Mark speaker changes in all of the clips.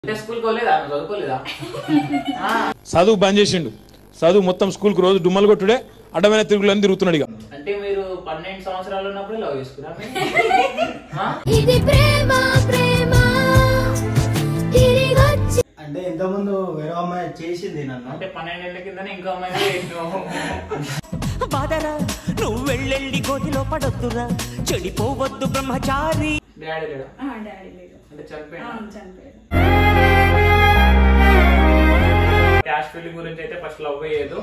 Speaker 1: అంటే స్కూల్కి పోలేదా నువ్వు చదువుకోలేదా ఆ,
Speaker 2: చదువు బంద్ చేసిండు చదువు మొత్తం స్కూల్కి రోజు డుమ్మలు కొట్టుడే అడ్డమైన తిరుగులని తిరుగుతున్నాడు ఇక
Speaker 1: అంటే మీరు పన్నెండు సంవత్సరాలు ఉన్నప్పుడు లవ్ చేసుకున్నా ఆ?
Speaker 3: ఇది ప్రేమ ప్రేమ తిరిగొచ్చి
Speaker 4: అంటే ఇంతకుముందు వేరే అమ్మాయి చేసింది నన్ను
Speaker 1: అంటే పన్నెండేళ్ల కిందనే ఇంకో అమ్మాయి చేసినావు.
Speaker 5: బాదరా నువ్వు వెళ్ళెళ్ళి గోతిలో పడొద్దురా చెడిపోవద్దు బ్రహ్మచారి
Speaker 1: డాడీ లేడా
Speaker 6: ఆ, డాడీ లేడు
Speaker 1: అంటే
Speaker 6: ఆ,
Speaker 1: చనిపోయినా
Speaker 6: చనిపోయాడు
Speaker 1: క్యాష్ ఫీలింగ్ గురించి అయితే ఫస్ట్ లవ్ అయ్యేదు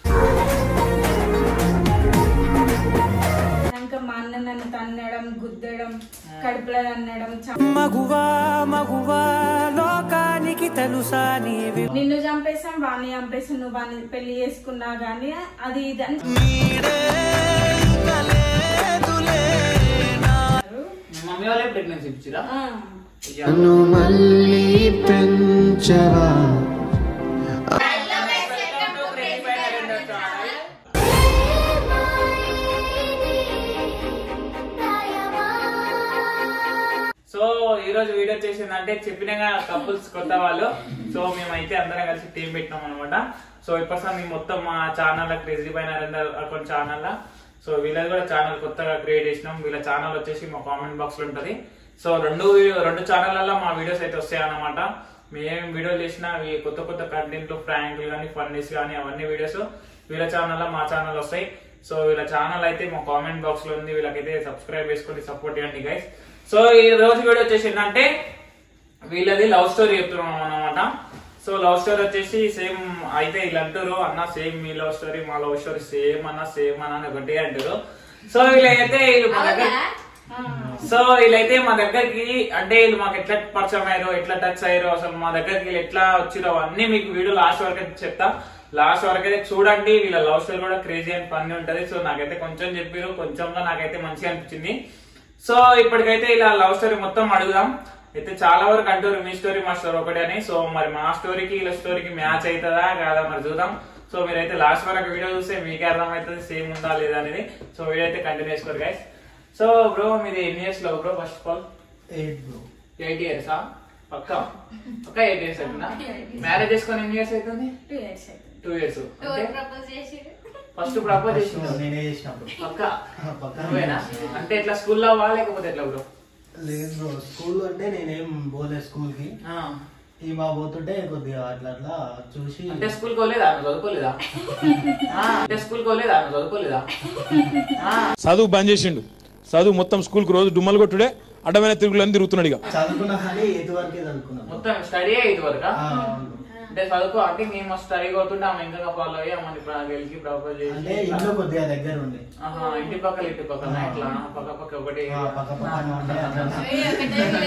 Speaker 6: ఇంకా మా అన్న నన్ను తన్నడం గుద్దడం కడుపులో తన్నడం చ-
Speaker 5: మగువా మగువా లోకానికి తెలుసా నీవి
Speaker 6: నిన్ను చంపేసాం వాణ్ణి చంపేసాం నువ్వు వాణ్ణి పెళ్లి చేసుకున్నా గానీ అది ఇది అని
Speaker 1: మీ మమ్మీ వాళ్ళే ప్రెగ్నెన్సీ ఇచ్చిరా
Speaker 6: ఆ,
Speaker 7: నన్ను మళ్ళీ పెంచవా
Speaker 1: సో ఈ రోజు వీడియో చేసిందంటే చెప్పినగా కపుల్స్ కొత్త వాళ్ళు సో మేమైతే అందరం కలిసి టీం పెట్టినాం అనమాట సో ఇప్పుడు మేము మొత్తం మా ఛానల్ క్రేజీ పైన నరేందర్ అకౌంట్ ఛానల్ సో వీళ్ళది కూడా ఛానల్ కొత్తగా క్రియేట్ చేసినాం వీళ్ళ ఛానల్ వచ్చేసి మా కామెంట్ బాక్స్ లో ఉంటది సో రెండు రెండు ఛానళ్ళలో మా వీడియోస్ అయితే వస్తాయి అన్నమాట మేము వీడియోలు చేసిన అవి కొత్త కొత్త కంటెంట్ ప్రాంక్లు కానీ ఫన్నీస్ కానీ అవన్నీ వీడియోస్ వీళ్ళ ఛానల్లో మా ఛానల్ వస్తాయి సో వీళ్ళ ఛానల్ అయితే మా కామెంట్ బాక్స్ లో ఉంది వీళ్ళకైతే సబ్స్క్రైబ్ చేసుకొని సపోర్ట్ చేయండి గైస్ సో ఈ రోజు వీడియో వచ్చేసి ఏంటంటే వీళ్ళది లవ్ స్టోరీ చెప్తున్నాం అనమాట సో లవ్ స్టోరీ వచ్చేసి సేమ్ అయితే వీళ్ళు అంటారు అన్న సేమ్ మీ లవ్ స్టోరీ మా లవ్ స్టోరీ సేమ్ అన్న సేమ్ అన్న అని ఒకటి అంటారు సో వీళ్ళైతే వీళ్ళు మా దగ్గర సో వీళ్ళైతే మా దగ్గరికి అంటే వీళ్ళు మాకు ఎట్లా పరిచయం అయ్యారో ఎట్లా టచ్ అయ్యారో అసలు మా దగ్గరికి వీళ్ళు ఎట్లా వచ్చిరో అన్ని మీకు వీడియో లాస్ట్ వరకు అయితే చెప్తా లాస్ట్ వరకు అయితే చూడండి వీళ్ళ లవ్ స్టోరీ కూడా క్రేజీ అండ్ ఫన్నీ ఉంటది సో నాకైతే కొంచెం చెప్పారు కొంచెంగా నాకైతే మంచిగా అనిపించింది సో ఇప్పటికైతే ఇలా లవ్ స్టోరీ మొత్తం అడుగుదాం అయితే చాలా వరకు అంటారు మీ స్టోరీ మా స్టోరీ ఒకటే అని సో మరి మా స్టోరీకి వీళ్ళ స్టోరీకి మ్యాచ్ అవుతుందా కాదా మరి చూద్దాం సో మీరైతే లాస్ట్ వరకు వీడియో చూస్తే మీకే అర్థమవుతుంది సేమ్ ఉందా లేదా అనేది సో వీడియో అయితే కంటిన్యూ చేసుకోరు గైస్ సో బ్రో మీది ఎన్ని ఇయర్స్ లో bro first of all
Speaker 4: eight bro
Speaker 1: eight years పక్క పక్క ఎయిట్ ఇయర్స్ అవుతుందా మ్యారేజ్ చేసుకొని ఎన్ని ఇయర్స్ అవుతుంది
Speaker 6: టూ ఇయర్స్ అవుతుంది
Speaker 1: టూ ఇయర్స్ అంటే
Speaker 3: ప్రపోజ్ చేసి
Speaker 1: ఫస్ట్ ప్రపోజ్ చేసింది
Speaker 4: నేనే చేసినప్పుడు
Speaker 1: పక్క
Speaker 4: పక్కన
Speaker 1: నువ్వేనా అంటే ఇట్లా స్కూల్లో వా లేకపోతే ఎట్లా బ్రో
Speaker 4: లేదు బ్రో స్కూల్ అంటే నేనేం పోలేదు స్కూల్ కి ఈ మా పోతుంటే కొద్దిగా అట్లా అట్లా చూసి
Speaker 1: అంటే స్కూల్ పోలేదా నువ్వు చదువుకోలేదా ఆ, అంటే స్కూల్ పోలేదా నువ్వు చదువుకోలేదా ఆ,
Speaker 2: చదువు బంద్ చేసిండు చదువు మొత్తం స్కూల్కి రోజు డుమ్మలు కొట్టుడే అడ్డమైన తిరుగులని తిరుగుతున్నాడు ఇక
Speaker 4: చదువుకున్నా కానీ ఎయిత్ వరకే చదువుకున్నాను
Speaker 1: మొత్తం స్టడీ ఇది వరకు
Speaker 4: ఆ, అవును.
Speaker 1: అంటే చదువుకో అంటే మేము స్టడీ అవుతుంటే ఆమె ఇంకా ఫాలో అయ్యి అమ్మని గెలిచి ప్రపోజ్
Speaker 4: అంటే
Speaker 1: చేసి
Speaker 4: ఇల్లు కొద్దిగా దగ్గర ఉండే
Speaker 1: ఆహా, ఇంటి పక్కల ఇంటి పక్కన ఇట్లా పక్క పక్క ఒకటి
Speaker 4: ఆ, పక్క పక్కన ఉండే అట్లా.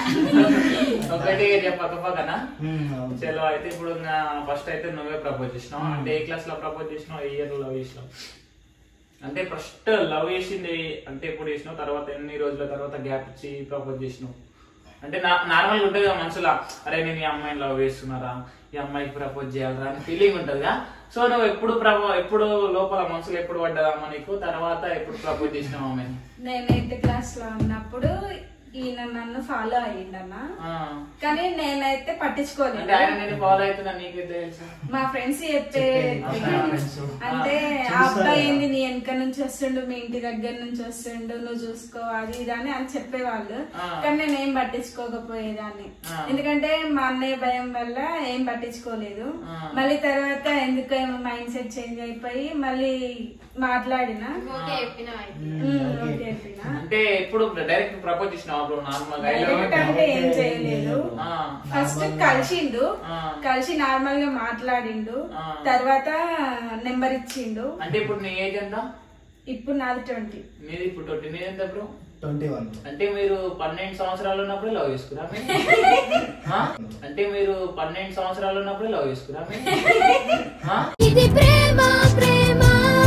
Speaker 1: ఒకటి ఏరియా పక్క పక్కన
Speaker 4: ఉమ్, అవును.
Speaker 1: చలో అయితే ఇప్పుడు ఫస్ట్ అయితే నువ్వే ప్రపోజ్ చేసినావు అంటే ఏ క్లాస్ లో ప్రపోజ్ చేసినావు ఏ ఇయర్ లవ్ చేసినావు అంటే ఫస్ట్ లవ్ చేసింది అంటే ఎప్పుడు చేసినావు తర్వాత ఎన్ని రోజుల తర్వాత గ్యాప్ ఇచ్చి ప్రపోజ్ చేసినావు అంటే నార్మల్ ఉంటుంది కదా మనసులో అరే నేను ఈ అమ్మాయిని లవ్ చేస్తున్నారా ఈ అమ్మాయికి ప్రపోజ్ చేయాలరా అని ఫీలింగ్ ఉంటుందిగా సో నువ్వు ఎప్పుడు ప్రపో ఎప్పుడు లోపల మనసులో ఎప్పుడు పడ్డదమ్మా నీకు తర్వాత ఎప్పుడు ప్రపోజ్ చేసినావు అమ్మాయిని
Speaker 6: నేను ఎయిత్ క్లాస్ లో ఉన్నప్పుడు ఈయన నన్ను ఫాలో అయ్యిండన్న
Speaker 1: ఆ.
Speaker 6: కానీ నేనైతే
Speaker 1: అంటే
Speaker 6: పట్టించుకోలేదు
Speaker 1: ఆయన నేను ఫాలో అవుతున్నా నీకు తెలుసు
Speaker 6: మా ఫ్రెండ్స్ చెప్పే
Speaker 4: friends.
Speaker 6: అంటే
Speaker 4: ఆ,
Speaker 6: ఆ అబ్బాయి
Speaker 4: చూస్తారు.
Speaker 6: ఏంది నీ వెనక నుంచి వస్తుండు మీ ఇంటి దగ్గర నుంచి వస్తుండు నువ్వు చూసుకో అది ఇది అని అని చెప్పేవాళ్ళు
Speaker 1: ఆ.
Speaker 6: కానీ నేను ఏం పట్టించుకోకపోయేదాన్ని
Speaker 1: ఆ.
Speaker 6: ఎందుకంటే మా అన్నయ్య భయం వల్ల ఏం పట్టించుకోలేదు
Speaker 1: ఆ.
Speaker 6: మళ్ళీ తర్వాత ఎందుకు ఏమో మైండ్ సెట్ చేంజ్ అయిపోయి మళ్ళీ మాట్లాడిన
Speaker 3: ఓకే చెప్పినావు అయితే.
Speaker 6: ఉమ్, ఓకే చెప్పిన
Speaker 1: అంటే ఎప్పుడు డైరెక్ట్ ప్రపోజ్ చేసినావు బ్రో నార్మల్ గా
Speaker 6: డైరెక్ట్ అంటే ఏం చేయలేదు
Speaker 1: ఆ.
Speaker 6: ఫస్ట్ కలిసిండు
Speaker 1: ఆ.
Speaker 6: కలిసి నార్మల్ గా మాట్లాడిండు
Speaker 1: ఆ.
Speaker 6: తర్వాత నెంబర్ ఇచ్చిండు
Speaker 1: అంటే ఇప్పుడు నీ ఏజ్ ఎంత
Speaker 6: ఇప్పుడు నాది ట్వంటీ
Speaker 1: నీది ఇప్పుడు ట్వంటీ నీది ఎంత బ్రో
Speaker 4: ట్వంటీ వన్
Speaker 1: అంటే మీరు పన్నెండు సంవత్సరాలు ఉన్నప్పుడు లవ్ చేసుకురా మీరు? ఆ? అంటే మీరు పన్నెండు సంవత్సరాలు ఉన్నప్పుడు లవ్ చేసుకురా మీరు? ఆ?
Speaker 3: ఇది ప్రేమ ప్రేమ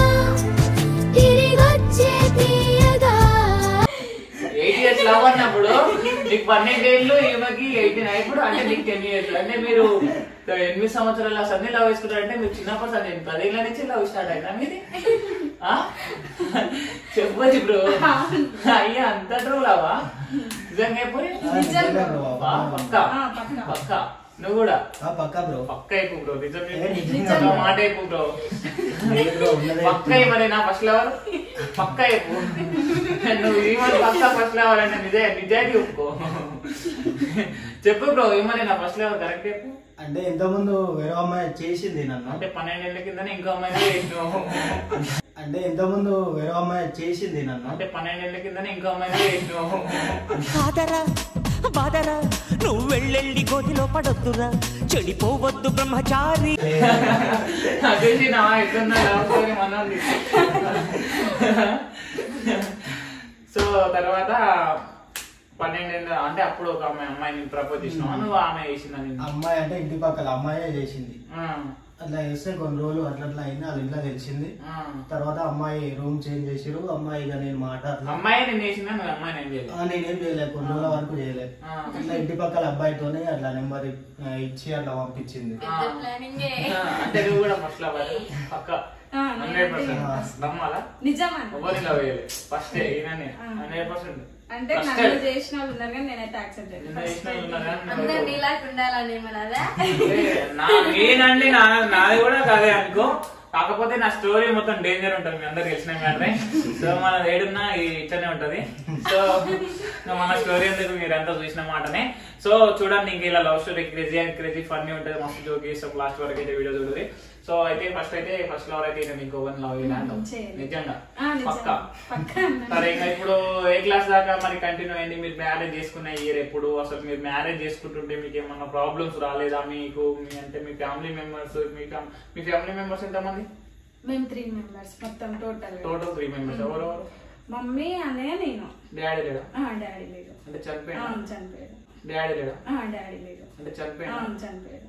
Speaker 3: తిరిగొచ్చే తీయగా
Speaker 1: ఎయిట్ ఇయర్స్ లవ్ అన్నప్పుడు నీకు పన్నెండు ఏళ్ళు ఈమెకి ఎయిటీన్ ఇప్పుడు అంటే నీకు టెన్ ఇయర్స్ అంటే మీరు ఎనిమిది సంవత్సరాల సన్ని లవ్ వేసుకుంటారంటే మీరు చిన్నప్పటి సన్ని పదేళ్ళ నుంచి లవ్ స్టార్ట్ అయినా మీది ఆ? చెప్పొచ్చు బ్రో అయ్యా అంత ట్రూ లవా నిజంగా చెప్పు
Speaker 6: నిజం
Speaker 4: నిజంగా
Speaker 6: bro.
Speaker 4: bro.
Speaker 1: ఆ, పక్క
Speaker 6: ఆ, పక్క.
Speaker 1: పక్క నువ్వు కూడా
Speaker 4: ఆ, పక్కా బ్రో
Speaker 1: పక్క అయిపో బ్రో నిజం
Speaker 4: ఏ,
Speaker 1: చెప్పు.
Speaker 4: నిజంగా
Speaker 1: ఒక మాట అయిపో బ్రో
Speaker 4: లేదు bro, ఉన్నదే
Speaker 1: పక్క మరి నా ఫస్ట్ లెవర్ పక్క అయిపో నువ్వు ఏమని పక్క ఫస్ట్ లెవర్ అంటే నిజే నిజాయితీ ఒప్పుకో చెప్పు బ్రో ఏమని నా ఫస్ట్ లెవర్ కరెక్ట్ చెప్పు
Speaker 4: అంటే ఇంత ముందు వేరే అమ్మాయి చేసింది నన్ను
Speaker 1: అంటే పన్నెండేళ్ల కిందనే ఇంకో అమ్మాయి చేసినావు
Speaker 4: అంటే ఇంత ముందు వేరే అమ్మాయి చేసింది నన్ను
Speaker 1: అంటే పన్నెండేళ్ల కిందనే ఇంకో అమ్మాయి చేసినావు
Speaker 5: కాదరా బాదరా నువ్వు వెళ్ళెళ్ళి గోతిలో పడొద్దురా చెడిపోవద్దు బ్రహ్మచారి
Speaker 1: అదేసి నా ఎట్లున్నా లవ్ స్టోరీ మనది సో తర్వాత పన్నెండేళ్ళ అంటే అప్పుడు ఒక అమ్మాయి అమ్మాయిని ప్రపోజ్ చేసినావు నువ్వు ఆమె చేసిందని
Speaker 4: అమ్మాయి అంటే ఇంటి పక్కల అమ్మాయే చేసింది అట్లా చేస్తే కొన్ని రోజులు అట్లా అట్లా అయింది వాళ్ళ ఇంట్లో తెలిసింది తర్వాత అమ్మాయి రూమ్ చేంజ్ చేసిరు అమ్మాయి ఇక నేను మాట అట్లా
Speaker 1: అమ్మాయి నేను చేసిందా నువ్వు అమ్మాయి నేను చేయలేదు
Speaker 4: ఆ, నేనేం చేయలేదు కొన్ని రోజుల వరకు చేయలేదు
Speaker 1: ఆ.
Speaker 4: అట్లా ఇంటి పక్కల అబ్బాయితోనే అట్లా నెంబర్ ఇచ్చి అట్లా పంపించింది
Speaker 1: ఆ. అంటే నువ్వు కూడా ఫస్ట్ లవ్ పక్క
Speaker 6: ఆ,
Speaker 1: హండ్రెడ్
Speaker 6: నేనైతే
Speaker 1: పర్సెంట్ నమ్మాలా
Speaker 6: నిజమా
Speaker 1: ఎవరిని లవ్ చేయలేదు ఫస్ట్ ఈయననే హండ్రెడ్ పర్సెంట్
Speaker 6: అంటే నన్ను చేసిన వాళ్ళు ఉన్నారు కానీ నేనైతే యాక్సెప్ట్
Speaker 3: అందరు నీలాగా ఉండాలని మనదా
Speaker 1: నేనండి నా నాది కూడా కాదే అనుకో కాకపోతే నా స్టోరీ మొత్తం డేంజర్ ఉంటుంది మీ అందరు తెలిసిన మ్యాటరే సో మన ఏడున్నా ఇట్లనే ఉంటది సో ఇంకా మన స్టోరీ ఎందుకు మీరు అంతా చూసిన మాటనే సో చూడండి ఇంక ఇలా love story crazy and crazy funny ఉంటుంది మస్తు జోక్ చేస్తాం లాస్ట్ వరకు అయితే వీడియో చూడదు సో అయితే ఫస్ట్ అయితే ఫస్ట్ లవ్ అయితే నేను ఇంకో వన్ లవ్ అంటాం
Speaker 6: చేయలేదు.
Speaker 1: నిజంగా
Speaker 6: ఆ, నిజం.
Speaker 1: పక్కా
Speaker 6: పక్కా అన్నా.
Speaker 1: సరే ఇంకా ఇప్పుడు ఏ క్లాస్ దాకా మరి కంటిన్యూ అయింది మీరు మ్యారేజ్ చేసుకున్న ఇయర్ ఎప్పుడు అసలు మీరు మ్యారేజ్ చేసుకుంటుంటే మీకు ఏమన్నా ప్రాబ్లమ్స్ రాలేదా మీకు మీ అంటే మీ ఫ్యామిలీ మెంబర్స్ మీ ఫ్యామ్- మీ ఫ్యామిలీ మెంబర్స్ ఎంతమంది
Speaker 6: మేము త్రీ మెంబర్స్ మొత్తం టోటల్
Speaker 1: టోటల్ త్రీ మెంబర్స్ ఎవరెవరు
Speaker 6: మమ్మీ అన్నయ్య నేను
Speaker 1: డాడీ లేడా
Speaker 6: ఆ, డాడీ లేదు
Speaker 1: అంటే
Speaker 6: ఆ,
Speaker 1: చనిపోయినా
Speaker 6: చనిపోయాడు
Speaker 1: డాడీ లేడా
Speaker 6: ఆ, డాడీ లేదు
Speaker 1: అంటే
Speaker 6: ఆ,
Speaker 1: చనిపోయినా
Speaker 6: చనిపోయాడు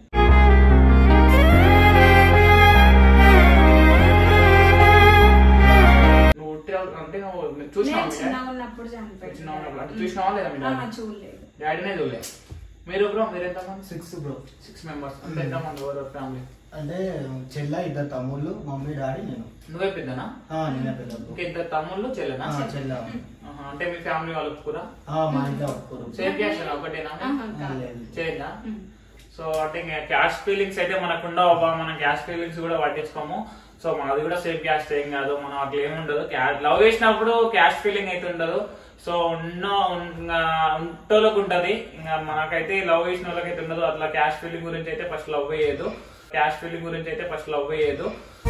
Speaker 1: నువ్వు ఉట్టి అంటే నువ్వు చూసినావా
Speaker 6: నేను
Speaker 1: మీ
Speaker 6: చిన్నగా
Speaker 1: డాడీ?
Speaker 6: ఉన్నప్పుడు చనిపోయాడు
Speaker 1: చిన్నగా ఉన్నప్పుడు. అంటే చూసినావా లేదా మీ
Speaker 6: ఆ,
Speaker 1: డాడీ
Speaker 6: చూడలేదు
Speaker 1: డాడీనే చూడలేదు మీరు బ్రో మీరు ఎంతమంది
Speaker 4: సిక్స్ బ్రో
Speaker 1: సిక్స్ మెంబర్స్ అంటే ఎంతమంది ఎవరు ఫ్యామిలీ
Speaker 4: అంటే చెల్ల ఇద్దరు తమ్ముళ్ళు మమ్మీ డాడీ నేను
Speaker 1: నువ్వే పెద్దనా
Speaker 4: ఆ, నేనే పెద్ద bro.
Speaker 1: ఇంకా ఇద్దరు తమ్ముళ్ళు చెల్లెనా
Speaker 4: ఆ, చెల్ల
Speaker 1: ఆహా, అంటే మీ ఫ్యామిలీ వాళ్ళు ఒప్పుకురా
Speaker 4: ఆ, మా ఇంట్లో ఒప్పుకోరు
Speaker 1: సేమ్ క్యాష్ ఒకటేనా
Speaker 6: ఆహా,
Speaker 4: ఆ,
Speaker 6: కాదు.
Speaker 4: లేదు
Speaker 1: చేయందా
Speaker 6: ఉమ్.
Speaker 1: సో అంటే ఇంకా క్యాష్ ఫీలింగ్స్ అయితే మనకు ఉండవు అబ్బా మనం క్యాష్ ఫీలింగ్స్ కూడా పట్టించుకోము సో మాది కూడా సేమ్ క్యాష్ ఏం కాదు మనం అట్లా ఏమి ఉండదు లవ్ చేసినప్పుడు క్యాష్ ఫీలింగ్ అయితే ఉండదు సో ఉన్న ఇంకా ఉంటోళ్ళకి ఉంటది ఇంకా మనకైతే లవ్ చేసిన వాళ్ళకైతే ఉండదు అట్లా క్యాష్ ఫీలింగ్ గురించి అయితే ఫస్ట్ లవ్ అయ్యేదు క్యాష్ ఫీలింగ్ గురించి అయితే ఫస్ట్ లవ్ అయ్యేదు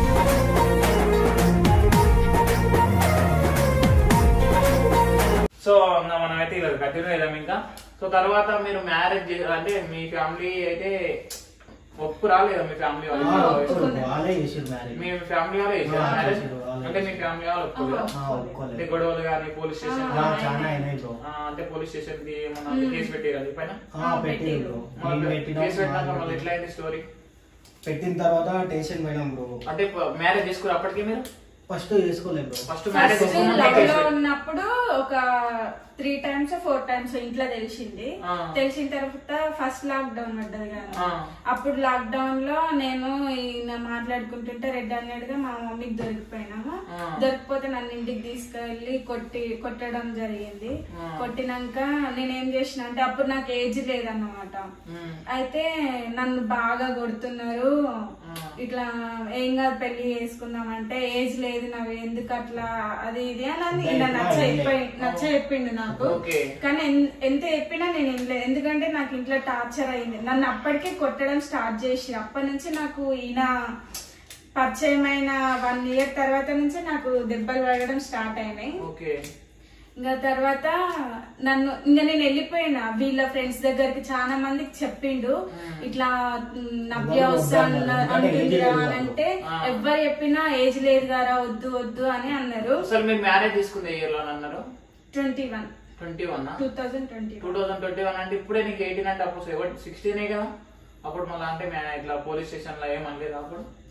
Speaker 1: సో ఇంకా మనం అయితే ఇలా కంటిన్యూ చేద్దాం ఇంకా సో తర్వాత మీరు మ్యారేజ్ అంటే మీ ఫ్యామిలీ అయితే ఒప్పు రాలేదా మీ ఫ్యామిలీ
Speaker 4: ఆ,
Speaker 1: వాళ్ళు
Speaker 4: ఒప్పుకోరు. వాళ్ళే చేసారు మ్యారేజ్
Speaker 1: మీ ఫ్యామిలీ వాళ్ళే చేశారా
Speaker 4: ఆ,
Speaker 1: మ్యారేజ్
Speaker 4: చేశారు, వాళ్ళే
Speaker 1: అంటే మీ ఫ్యామిలీ వాళ్ళు ఒప్పుకోలేదా
Speaker 4: ఆ, ఒప్పుకోలేదు.
Speaker 1: అంటే గొడవలు కానీ పోలీస్ స్టేషన్
Speaker 4: ఆ, చాలా అయినాయి బ్రో
Speaker 1: అంటే పోలీస్ స్టేషన్ కి మన కేసు పెట్టారు అది పైన
Speaker 4: ఆ, పెట్టిరు బ్రో నేను పెట్టిన
Speaker 1: కేసు పెట్టినాక మళ్ళీ ఎట్లా అయింది స్టోరీ
Speaker 4: పెట్టిన తర్వాత స్టేషన్ పోయినాం బ్రో
Speaker 1: అంటే మ్యారేజ్ చేసుకుని అప్పటికి మీరు
Speaker 4: ఫస్ట్ చేసుకోలేదు బ్రో
Speaker 1: ఫస్ట్ మ్యారేజ్
Speaker 6: ఫస్ట్
Speaker 1: చేసుకున్నాక
Speaker 6: లవ్
Speaker 1: కేసు
Speaker 6: లో
Speaker 1: పెట్టారు.
Speaker 6: ఉన్నప్పుడు ఒక త్రీ టైమ్స్ ఫోర్ టైమ్స్ ఇంట్లో తెలిసింది
Speaker 1: ఆ.
Speaker 6: తెలిసిన తర్వాత ఫస్ట్ లాక్ డౌన్ పడ్డది కదా
Speaker 1: ఆ.
Speaker 6: అప్పుడు లాక్ డౌన్ లో నేను ఈయన మాట్లాడుకుంటుంటే రెడ్ హండ్రెడ్ గా మా మమ్మీకి దొరికిపోయినాము
Speaker 1: ఆ.
Speaker 6: దొరికిపోతే నన్ను ఇంటికి తీసుకెళ్లి కొట్టి కొట్టడం జరిగింది
Speaker 1: ఆ.
Speaker 6: కొట్టినాక నేనేం చేసిన అంటే అప్పుడు నాకు ఏజ్ లేదన్నమాట
Speaker 1: ఉమ్.
Speaker 6: అయితే నన్ను బాగా కొడుతున్నారు ఇట్లా ఏం కాదు పెళ్లి చేసుకుందాం అంటే ఏజ్ లేదు నావి ఎందుకు అట్లా అది ఇది అని నన్ను ఇలా నచ్చ చెప్పి- నచ్చ చెప్పిండు నాకు
Speaker 1: ఓకే.
Speaker 6: కానీ ఎన్- ఎంత చెప్పినా నేను వినలేదు ఎందుకంటే నాకు ఇంట్లో టార్చర్ అయింది నన్ను అప్పటికే కొట్టడం స్టార్ట్ చేసి అప్పటి నుంచి నాకు ఈయన పరిచయం అయిన వన్ ఇయర్ తర్వాత నుంచి నాకు దెబ్బలు పడడం స్టార్ట్ అయినాయి
Speaker 1: ఓకే
Speaker 6: ఇంకా తర్వాత నన్ను ఇంకా నేను వెళ్ళిపోయినా వీళ్ళ ఫ్రెండ్స్ దగ్గరికి చాలా మందికి చెప్పిండు ఇట్లా మ్, నవ్య
Speaker 4: ఎవరు
Speaker 6: వస్తాను
Speaker 4: వద్దన్నారు. అంటే ఏజ్
Speaker 6: అంటుందిరా
Speaker 4: లేదు
Speaker 6: అని అంటే
Speaker 1: ఆ.
Speaker 6: ఎవ్వరు చెప్పినా ఏజ్ లేదు గారా వద్దు వద్దు అని అన్నారు
Speaker 1: అసలు మీరు మ్యారేజ్ తీసుకునే ఇయర్ లో అన్నారు
Speaker 6: twenty one
Speaker 1: twenty one
Speaker 6: two thousand twenty
Speaker 1: two thousand twenty one అంటే ఇప్పుడే నీకు ఎయిటీన్ అంటే అప్పుడు సిక్స్టీనే కదా అప్పుడు మళ్ళీ అంటే మే- ఇట్లా పోలీస్ స్టేషన్ లో ఏమనలేదు అప్పుడు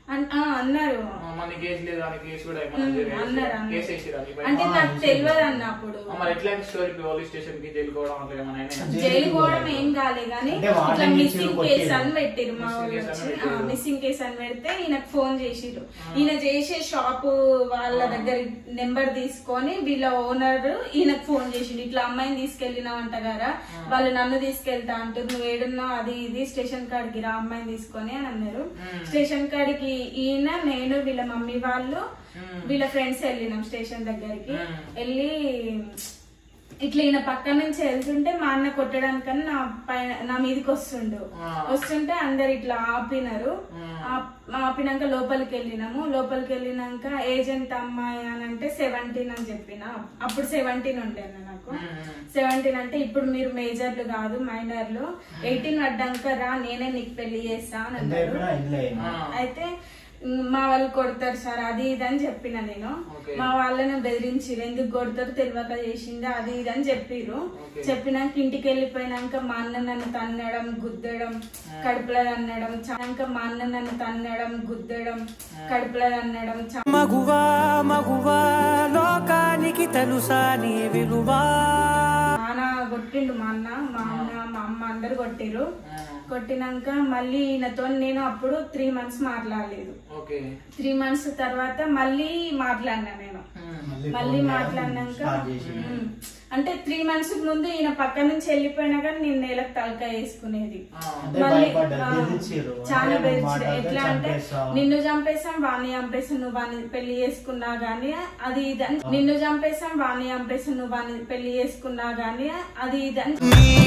Speaker 6: అన్- ఆ, అన్నారు
Speaker 1: మన కేసు లేదు అని కేసు కూడా ఏమన్నా
Speaker 6: ఉమ్,
Speaker 1: జరిగిందా?
Speaker 6: అన్నారు అన్నారు.
Speaker 1: కేసు వేసిరా నీ పైన?
Speaker 6: అంటే నాకు తెలియదు అన్న అప్పుడు
Speaker 1: ఆ, మరి ఎట్లాంటి స్టోరీ పోలీస్ స్టేషన్ కి జైలుకోవడం అట్లా ఏమైనా అయినాయా?
Speaker 6: జైలు పోవడం ఏం కాలే కానీ
Speaker 4: అంటే
Speaker 6: ఇట్లా
Speaker 4: వార్నింగ్
Speaker 6: మిస్సింగ్
Speaker 4: ఇచ్చిర్రు,
Speaker 6: కేసు
Speaker 4: కొట్టిర్రు.
Speaker 6: అని పెట్టిరు మా
Speaker 1: Missing
Speaker 6: వాళ్ళు
Speaker 1: case అని
Speaker 6: వచ్చి
Speaker 1: పెట్టిర్రు.
Speaker 6: మిస్సింగ్ కేసు అని పెడితే ఈయనకు ఫోన్ చేసిర్రు ఈయన చేసే షాప్ వాళ్ళ దగ్గర నెంబర్ తీసుకొని వీళ్ళ ఓనర్ ఈయనకు ఫోన్ చేసిండు ఇట్లా అమ్మాయిని తీసుకెళ్ళినావంట గారా వాళ్ళు నన్ను తీసుకెళ్తా అంటారు నువ్వు ఏడున్నావు అది ఇది స్టేషన్ కాడికి రా అమ్మాయిని తీసుకొని అని అన్నారు స్టేషన్ కాడికి ఈయన నేను వీళ్ళ మమ్మీ వాళ్ళు వీళ్ళ ఫ్రెండ్స్ వెళ్ళినాం స్టేషన్ దగ్గరికి వెళ్ళి ఇట్లా ఈయన పక్క నుంచి వెళ్తుంటే మా అన్న కొట్టడానికని నా పైన నా మీదకి వస్తుండు వస్తుంటే అందరు ఇట్లా ఆపినారు ఆప్- ఆపినాక లోపలికి వెళ్ళినాము లోపలికి వెళ్ళినాక ఏజెంట్ అమ్మాయి అని అంటే సెవెంటీన్ అని చెప్పిన అప్పుడు సెవెంటీన్ ఉండే అన్న నాకు సెవెంటీన్ అంటే ఇప్పుడు మీరు మేజర్లు కాదు మైనర్లు ఎయిటీన్ పడ్డాక రా నేనే నీకు పెళ్లి చేస్తా అని
Speaker 4: ఎంత
Speaker 6: అన్నారు
Speaker 4: చెప్పినా ఇంట్లో
Speaker 1: ఆ.
Speaker 6: అయితే మ్, మా వాళ్ళు కొడతారు సార్ అది ఇది అని చెప్పిన నేను
Speaker 1: Okay.
Speaker 6: మా వాళ్ళని బెదిరించిరు ఎందుకు కొడతారు తెలియక చేసింది అది ఇది అని చెప్పిర్రు చెప్పినాక ఇంటికి వెళ్ళిపోయినాక మా అన్న నన్ను తన్నడం గుద్దడం కడుపులో తన్నడం చాక మా అన్న నన్ను తన్నడం గుద్దడం కడుపులో తన్నడం చా-
Speaker 5: మగువా మగువా లోకానికి తెలుసా నీ విలువా
Speaker 6: నాన్న కొట్టిండు మా అన్న మా అన్న మా అమ్మ అందరు కొట్టిరు కొట్టినాక మళ్ళీ ఈయనతో నేను అప్పుడు త్రీ మంత్స్ మాట్లాడలేదు
Speaker 1: ఓకే
Speaker 6: త్రీ మంత్స్ తర్వాత మళ్ళీ మాట్లాడినా నేను మళ్ళీ
Speaker 4: ఫోన్
Speaker 6: మాట్లాడినాక
Speaker 4: స్టార్ట్ చేసిండు.
Speaker 6: ఉమ్, అంటే త్రీ మంత్స్ ముందు ఈయన పక్క నుంచి వెళ్ళిపోయినా కానీ నేను నేలకు తలక వేసుకునేది
Speaker 4: అంటే
Speaker 6: మళ్ళీ
Speaker 4: భయపడ్డారు,
Speaker 6: ఆ,
Speaker 4: బెదిరించిర్రు.
Speaker 6: చాలా
Speaker 4: అంటే
Speaker 6: బెదిరించారు
Speaker 4: మాట్లాడితే
Speaker 6: ఎట్లా అంటే
Speaker 4: చంపేస్తాం.
Speaker 6: నిన్ను చంపేసాం వాణ్ణి చంపేసాం నువ్వు వాణ్ణి పెళ్లి చేసుకున్నా గానీ అది ఇది అని నిన్ను చంపేసాం వాణ్ణి చంపేసాం నువ్వు వాణ్ణి పెళ్లి చేసుకున్నా గానీ అది ఇది అని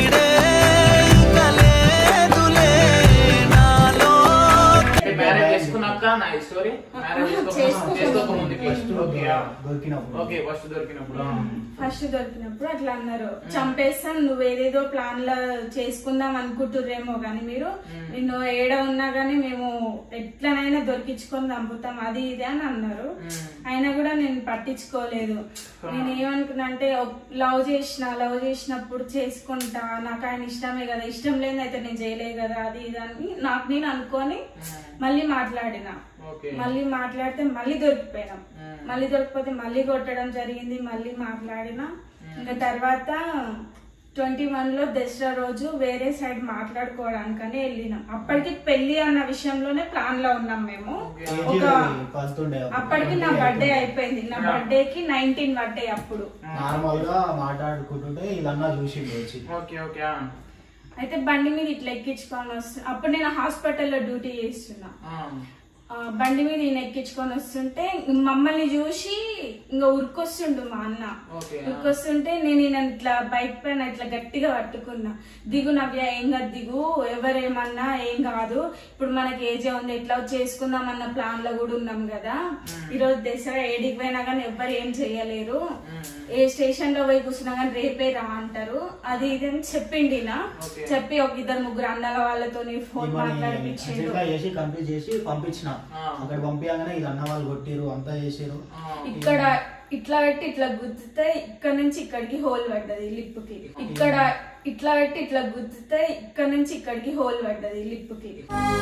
Speaker 1: అంటే మ్యారేజ్ చేసుకున్నాక నా స్టోరీ మ్యారేజ్
Speaker 6: చేసుకోక
Speaker 1: చేసుకోక ముందుకి ఓకే ఆ.
Speaker 4: దొరికినప్పుడు
Speaker 1: ఓకే ఫస్ట్ దొరికినప్పుడు
Speaker 6: ఫస్ట్ దొరికినప్పుడు అట్లా అన్నారు చంపేస్తాం నువ్వు ఏదేదో ప్లాన్ లో చేసుకుందాం అనుకుంటుర్రేమో గానీ మీరు నిన్ను ఏడ ఉన్నా గానీ మేము ఎట్లనైనా దొరికించుకొని చంపుతాం అది ఇది అని అన్నారు అయినా కూడా నేను పట్టించుకోలేదు నేను ఏమనుకున్నా అంటే లవ్ చేసిన లవ్ చేసినప్పుడు చేసుకుంటా నాకు ఆయన ఇష్టమే కదా ఇష్టం లేని అయితే నేను చేయలేదు కదా అది ఇది అని నాకు నేను అనుకొని మళ్ళీ మాట్లాడిన
Speaker 1: ఓకే
Speaker 6: మళ్ళీ మాట్లాడితే మళ్ళీ దొరికిపోయినాం మళ్ళీ దొరికిపోతే మళ్ళీ కొట్టడం జరిగింది మళ్ళీ మాట్లాడిన ఇంకా తర్వాత ట్వంటీ వన్ లో దసరా రోజు వేరే సైడ్ మాట్లాడుకోవడానికని వెళ్ళినాం అప్పటికి పెళ్లి అన్న విషయంలోనే ప్లాన్ లో ఉన్నాం మేము ఒక
Speaker 4: పలుతుండే
Speaker 6: అప్పటికి నా బర్త్డే అయిపోయింది నా బర్త్డే కి నైన్టీన్ బర్త్డే అప్పుడు
Speaker 4: నార్మల్ గా మాట్లాడుకుంటుంటే వీళ్ళన్నా చూసిండు వచ్చి
Speaker 1: ఓకే ఓకే ఆ.
Speaker 6: అయితే బండి మీద ఇట్లా ఎక్కించుకొని వస్తు అప్పుడు నేను హాస్పిటల్లో డ్యూటీ చేస్తున్నా
Speaker 1: ఆ.
Speaker 6: ఆ, బండి మీద ఈయన ఎక్కించుకొని వస్తుంటే మమ్మల్ని చూసి ఇంకా ఉరికొస్తుండు మా అన్న
Speaker 1: ఓకే ఆ.
Speaker 6: ఉరికొస్తుంటే నేను ఈయన ఇట్లా బైక్ పైన ఇట్లా గట్టిగా పట్టుకున్నా దిగు నవ్య ఏం కాదు దిగు ఎవరేమన్నా ఏం కాదు ఇప్పుడు మనకి ఏజే ఉంది ఎట్లా చేసుకుందాం అన్న ప్లాన్ లో కూడా ఉన్నాం కదా ఈరోజు దసరా ఏడికి పోయినా కానీ ఎవ్వరు ఏం చేయలేరు ఏ స్టేషన్ లో పోయి కూర్చున్నా కానీ రేపే రా అంటారు అది ఇది అని చెప్పిండి ఈయన.
Speaker 1: Okay.
Speaker 6: చెప్పి ఒక ఇద్దరు ముగ్గురు అన్నల వాళ్ళతోని ఫోన్ మాట్లాడిపించిండు
Speaker 4: అట్లా చేసి కంప్లీట్ చేసి పంపించిన
Speaker 1: ఆ.
Speaker 4: అక్కడ పంపించగానే వీళ్ళు అన్న వాళ్ళు కొట్టిరు అంతా చేసిరు
Speaker 6: ఇక్కడ ఇట్లా పెట్టి ఇట్లా గుద్దితే ఇక్కడ నుంచి ఇక్కడికి హోల్ పడ్డది లిప్ కి ఇక్కడ ఇట్లా పెట్టి ఇట్లా గుద్దితే ఇక్కడ నుంచి ఇక్కడికి హోల్ పడ్డది లిప్ కి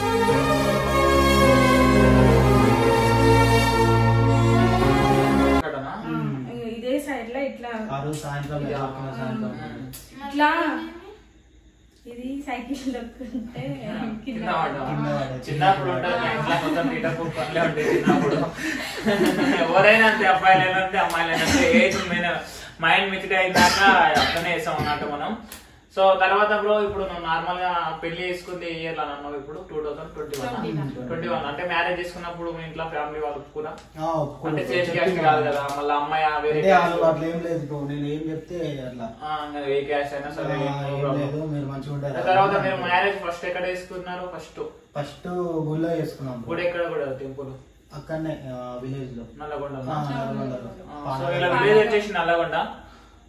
Speaker 1: ఇక్కడనా?
Speaker 6: ఇదే సైడ్ లో ఇట్లా
Speaker 4: ఆ రోజు సాయంత్రం దొరికిన సాయంత్రం
Speaker 6: ఇట్లా ఇది సైకిల్ దొక్కుంటే కింద
Speaker 1: కింద పడ్డావా?
Speaker 4: కింద పడ్డా.
Speaker 1: చిన్నప్పుడు ఉంటుంది మా ఇంట్లో మొత్తం తీట కుక్కర్లే ఉంటాయి చిన్నప్పుడు ఎవరైనా అంతే అబ్బాయిలైనా అంతే అమ్మాయిలైనా అంతే ఏజ్ మీద మైండ్ మిచిడ్ అయినాక అట్లనే వేస్తాం అన్నట్టు మనం సో తర్వాత బ్రో ఇప్పుడు నువ్వు నార్మల్ గా పెళ్లి చేసుకుంది ఏ ఇయర్ అని అన్నావు ఇప్పుడు two thousand twenty one twenty one అంటే మ్యారేజ్ చేసుకున్నప్పుడు మీ ఇంట్లో ఫ్యామిలీ వాళ్ళు ఒప్పుకురా
Speaker 4: ఆ, ఒప్పుకోండి.
Speaker 1: అంటే సేఫ్ క్యాస్ట్ కాదు కదా మళ్ళీ అమ్మాయి ఆ వేరే
Speaker 4: అంటే వాళ్ళు అట్లా ఏం లేదు బ్రో నేను ఏం చెప్తే అట్లా
Speaker 1: ఆ, ఇంకా ఏ క్యాస్ట్ అయినా
Speaker 4: ఆ,
Speaker 1: సరే no
Speaker 4: ఏం
Speaker 1: problem.
Speaker 4: లేదు మీరు మంచిగా ఉంటారు
Speaker 1: తర్వాత మీరు మ్యారేజ్ ఫస్ట్ ఎక్కడ చేసుకున్నారు ఫస్ట్
Speaker 4: ఫస్ట్ గుళ్ళో చేసుకున్నాం bro.
Speaker 1: గుడి ఎక్కడ కూడా టెంపుల్
Speaker 4: అక్కడనే విలేజ్ లో
Speaker 1: నల్లగొండ
Speaker 4: ఆ, నల్గొండలో.
Speaker 1: సో ఇలా విలేజ్ వచ్చేసి నల్లగొండ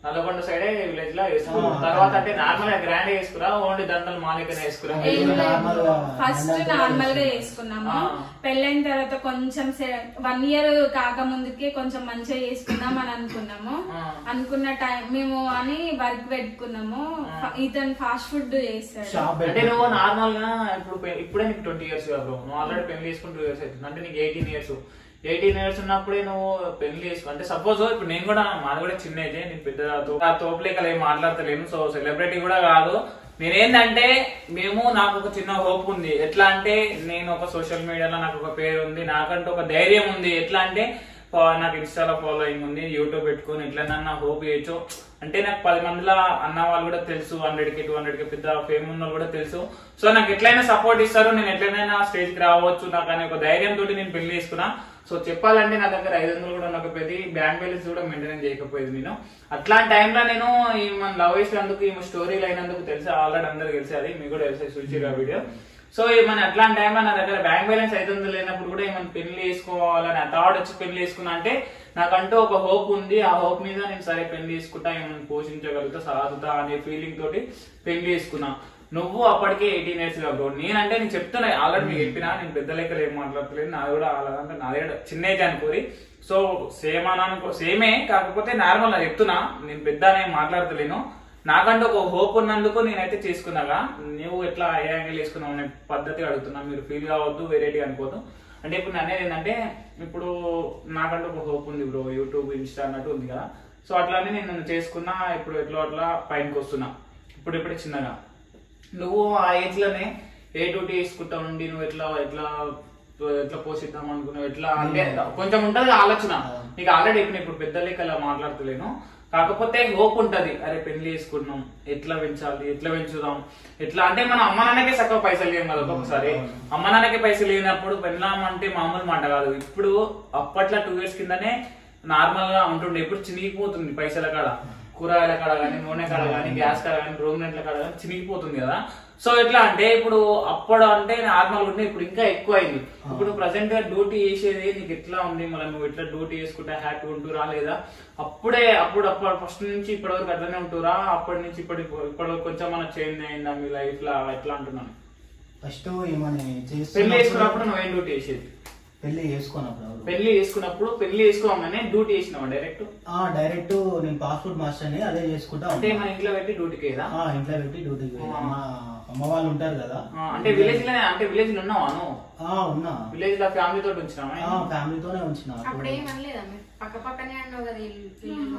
Speaker 1: నల్లగొండ సైడే విలేజ్ లో వేసుకున్నాం
Speaker 4: ఆ.
Speaker 1: తర్వాత అంటే నార్మల్ గా గ్రాండ్ వేసుకురా ఓన్లీ దండలు మాలికనే వేసుకురా
Speaker 6: ఏం లేదు.
Speaker 4: నార్మల్ గా
Speaker 6: ఫస్ట్
Speaker 4: దండలు
Speaker 6: నార్మల్ గా
Speaker 4: వేసుకున్నాం.
Speaker 6: చేసుకున్నాము
Speaker 1: ఆ.
Speaker 6: పెళ్ళైన తర్వాత కొంచెం వన్ ఇయర్ కాక ముందుకే కొంచెం మంచిగా చేసుకుందాం అని అనుకున్నాము
Speaker 1: ఆ.
Speaker 6: అనుకున్న టైం మేము అని వర్క్ పెట్టుకున్నాము ఫ- ఇతను ఫాస్ట్ ఫుడ్ చేస్తాడు
Speaker 4: షాప్
Speaker 1: అంటే
Speaker 4: పెట్టి
Speaker 1: నువ్వు నార్మల్ గా ఇప్పుడు పె- ఇప్పుడే నీకు ట్వంటీ ఇయర్స్ బ్రో నువ్వు ఆల్రెడీ పెళ్లి చేసుకుని టూ ఇయర్స్ అవుతుంది అంటే నీకు ఎయిటీన్ ఇయర్స్ ఎయిటీన్ ఇయర్స్ ఉన్నప్పుడే నువ్వు పెళ్లి చేసుకో అంటే సపోజ్ ఇప్పుడు నేను కూడా మాది కూడా చిన్న ఏజ్ నేను పెద్ద తో- ఆ తోపులేకలు ఏం మాట్లాడతలేను సో సెలబ్రిటీ కూడా కాదు నేనేందంటే మేము నాకు ఒక చిన్న హోప్ ఉంది ఎట్లా అంటే నేను ఒక సోషల్ మీడియాలో నాకు ఒక పేరు ఉంది నాకంటూ ఒక ధైర్యం ఉంది ఎట్లా అంటే ఆ, నాకు ఇన్స్టాలో ఫాలోయింగ్ ఉంది యూట్యూబ్ పెట్టుకొని ఎట్లైనా హోప్ చేయొచ్చు అంటే నాకు పది మందిలో అన్న వాళ్ళు కూడా తెలుసు హండ్రెడ్ కి టూ హండ్రెడ్ కి పెద్ద ఫేమ్ ఉన్న వాళ్ళు కూడా తెలుసు సో నాకు ఎట్లయినా సపోర్ట్ ఇస్తారు నేను ఎట్లయినా స్టేజ్ కి రావచ్చు నాకు అనే ఒక ధైర్యం తోటి నేను పెళ్లి చేసుకున్నా సో చెప్పాలంటే నా దగ్గర ఐదు వందలు కూడా ఉండకపోయింది బ్యాంక్ బ్యాలెన్స్ కూడా మెయింటైన్ చేయకపోయేది నేను అట్లాంటి టైంలో నేను ఈ మన లవ్ చేసినందుకు ఈ స్టోరీలు అయినందుకు తెలుసు ఆల్రెడీ అందరికి తెలిసి అది మీకు కూడా తెలిసి సుచిరా వీడియో సో మన అట్లాంటి టైంలో నా దగ్గర బ్యాంక్ బ్యాలెన్స్ ఐదు వందలు లేనప్పుడు కూడా ఏమైనా పెళ్లి చేసుకోవాలని ఆ థాట్ వచ్చి పెళ్లి చేసుకున్నా అంటే నాకంటూ ఒక హోప్ ఉంది ఆ హోప్ మీద నేను సరే పెళ్లి చేసుకుంటా ఏమైనా పోషించగలుగుతా సాగుతా అనే ఫీలింగ్ తోటి పెళ్లి చేసుకున్నా నువ్వు అప్పటికే ఎయిటీన్ ఇయర్స్ బ్రో నేనంటే నేను చెప్తున్నా ఆల్రెడీ మీకు చెప్పినా నేను పెద్ద లెక్కలు ఏం మాట్లాడతలేదు నాది కూడా అలాగంటే నాది కూడా చిన్న ఏజ్ అనుకోరి సో సేమ్ అని అనుకో సేమే కాకపోతే నార్మల్ నా చెప్తున్నా నేను పెద్ద అని ఏం మాట్లాడతలేను నాకంటే ఒక హోప్ ఉన్నందుకు నేనైతే చేసుకున్నాగా నువ్వు ఎట్లా ఏ యాంగిల్ వేసుకున్నావు అనే పద్ధతి అడుగుతున్నా మీరు ఫీల్ కావద్దు వెరైటీ అనుకోవద్దు అంటే ఇప్పుడు నేను అనేది ఏంటంటే ఇప్పుడు నాకంటూ ఒక హోప్ ఉంది బ్రో యూట్యూబ్ ఇన్స్టా అన్నట్టు ఉంది కదా సో అట్లానే నేను నన్ను చేసుకున్నా ఇప్పుడు ఎట్లా అట్లా పైనకి వస్తున్నా ఇప్పుడు ఇప్పుడే చిన్నగా నువ్వు ఆ ఏజ్ లోనే ఏ డ్యూటీ వేసుకుంటా ఉండి నువ్వు ఎట్లా ఎట్లా ఎట్లా పోషిద్దాం అనుకున్నావు ఎట్లా అంటే కొంచెం ఉంటది ఆలోచన నీకు ఆల్రెడీ ఇప్పుడు ఇప్పుడు పెద్ద లెక్క అలా మాట్లాడతలేను కాకపోతే హోప్ ఉంటది అరే పెళ్లి చేసుకున్నాం ఎట్లా పెంచాలి ఎట్లా పెంచుదాం ఎట్లా అంటే మన అమ్మ నాన్నకే చక్కగా పైసలు లేవు కదా ఒక్కొక్కసారి అమ్మ నాన్నకే పైసలు లేనప్పుడు పెళ్ళాం అంటే మామూలు మాట కాదు ఇప్పుడు అప్పట్లో టూ ఇయర్స్ కిందనే నార్మల్ గా ఉంటుండే ఇప్పుడు చినిగిపోతుంది పైసల కాడ కూరగాయల కాడ కానీ నూనె కాడ కానీ గ్యాస్ కాడ కానీ రూమ్ రెంట్ల కాడ కానీ చినిగిపోతుంది కదా సో ఎట్లా అంటే ఇప్పుడు అప్పుడు అంటే నార్మల్ ఉంటే ఇప్పుడు ఇంకా ఎక్కువ అయింది ఇప్పుడు ప్రజెంట్ గా డ్యూటీ చేసేది నీకు ఎట్లా ఉంది మళ్ళీ నువ్వు ఎట్లా డ్యూటీ చేసుకుంటే హ్యాపీ ఉంటురా లేదా అప్పుడే అప్పుడు అప్పుడు ఫస్ట్ నుంచి ఇప్పటి వరకు అట్లనే ఉంటురా అప్పటి నుంచి ఇప్పటి ఇప్పటి వరకు కొంచెం మన చేంజ్ అయిందా మీ లైఫ్ లో ఎట్లా అంటున్నాను
Speaker 4: ఫస్ట్ ఏమని
Speaker 1: పెళ్లి చేసుకున్నప్పుడు
Speaker 4: చేసుకున్నప్పుడు
Speaker 1: నువ్వేం డ్యూటీ చేసేది
Speaker 4: పెళ్లి చేసుకున్నప్పుడు ఎవరు?
Speaker 1: పెళ్లి చేసుకున్నప్పుడు పెళ్లి చేసుకోగానే డ్యూటీ చేసినావా డైరెక్ట్
Speaker 4: ఆ డైరెక్ట్ నేను పాస్పోర్ట్ మాస్టర్ అని అదే చేసుకుంటా
Speaker 1: అంటే
Speaker 4: ఉన్నా.
Speaker 1: మన ఇంట్లో పెట్టి డ్యూటీకి ఏదా
Speaker 4: ఆ, ఇంట్లో పెట్టి డ్యూటీకి పోయినా. మా అమ్మ వాళ్ళు ఉంటారు కదా
Speaker 1: ఆ, అంటే విలేజ్ లోనే అంటే విలేజ్ లో ఉన్నావా నువ్వు
Speaker 4: ఆ ఉన్నా
Speaker 1: విలేజ్ లో ఫ్యామిలీ తోటి ఉంచినావా
Speaker 4: ఆ ఫ్యామిలీతోనే ఉంచిన
Speaker 3: అప్పుడు ఏమనలేదా మీరు పక్క పక్కనే అన్నావు కదా ఇల్లు ఇల్లు.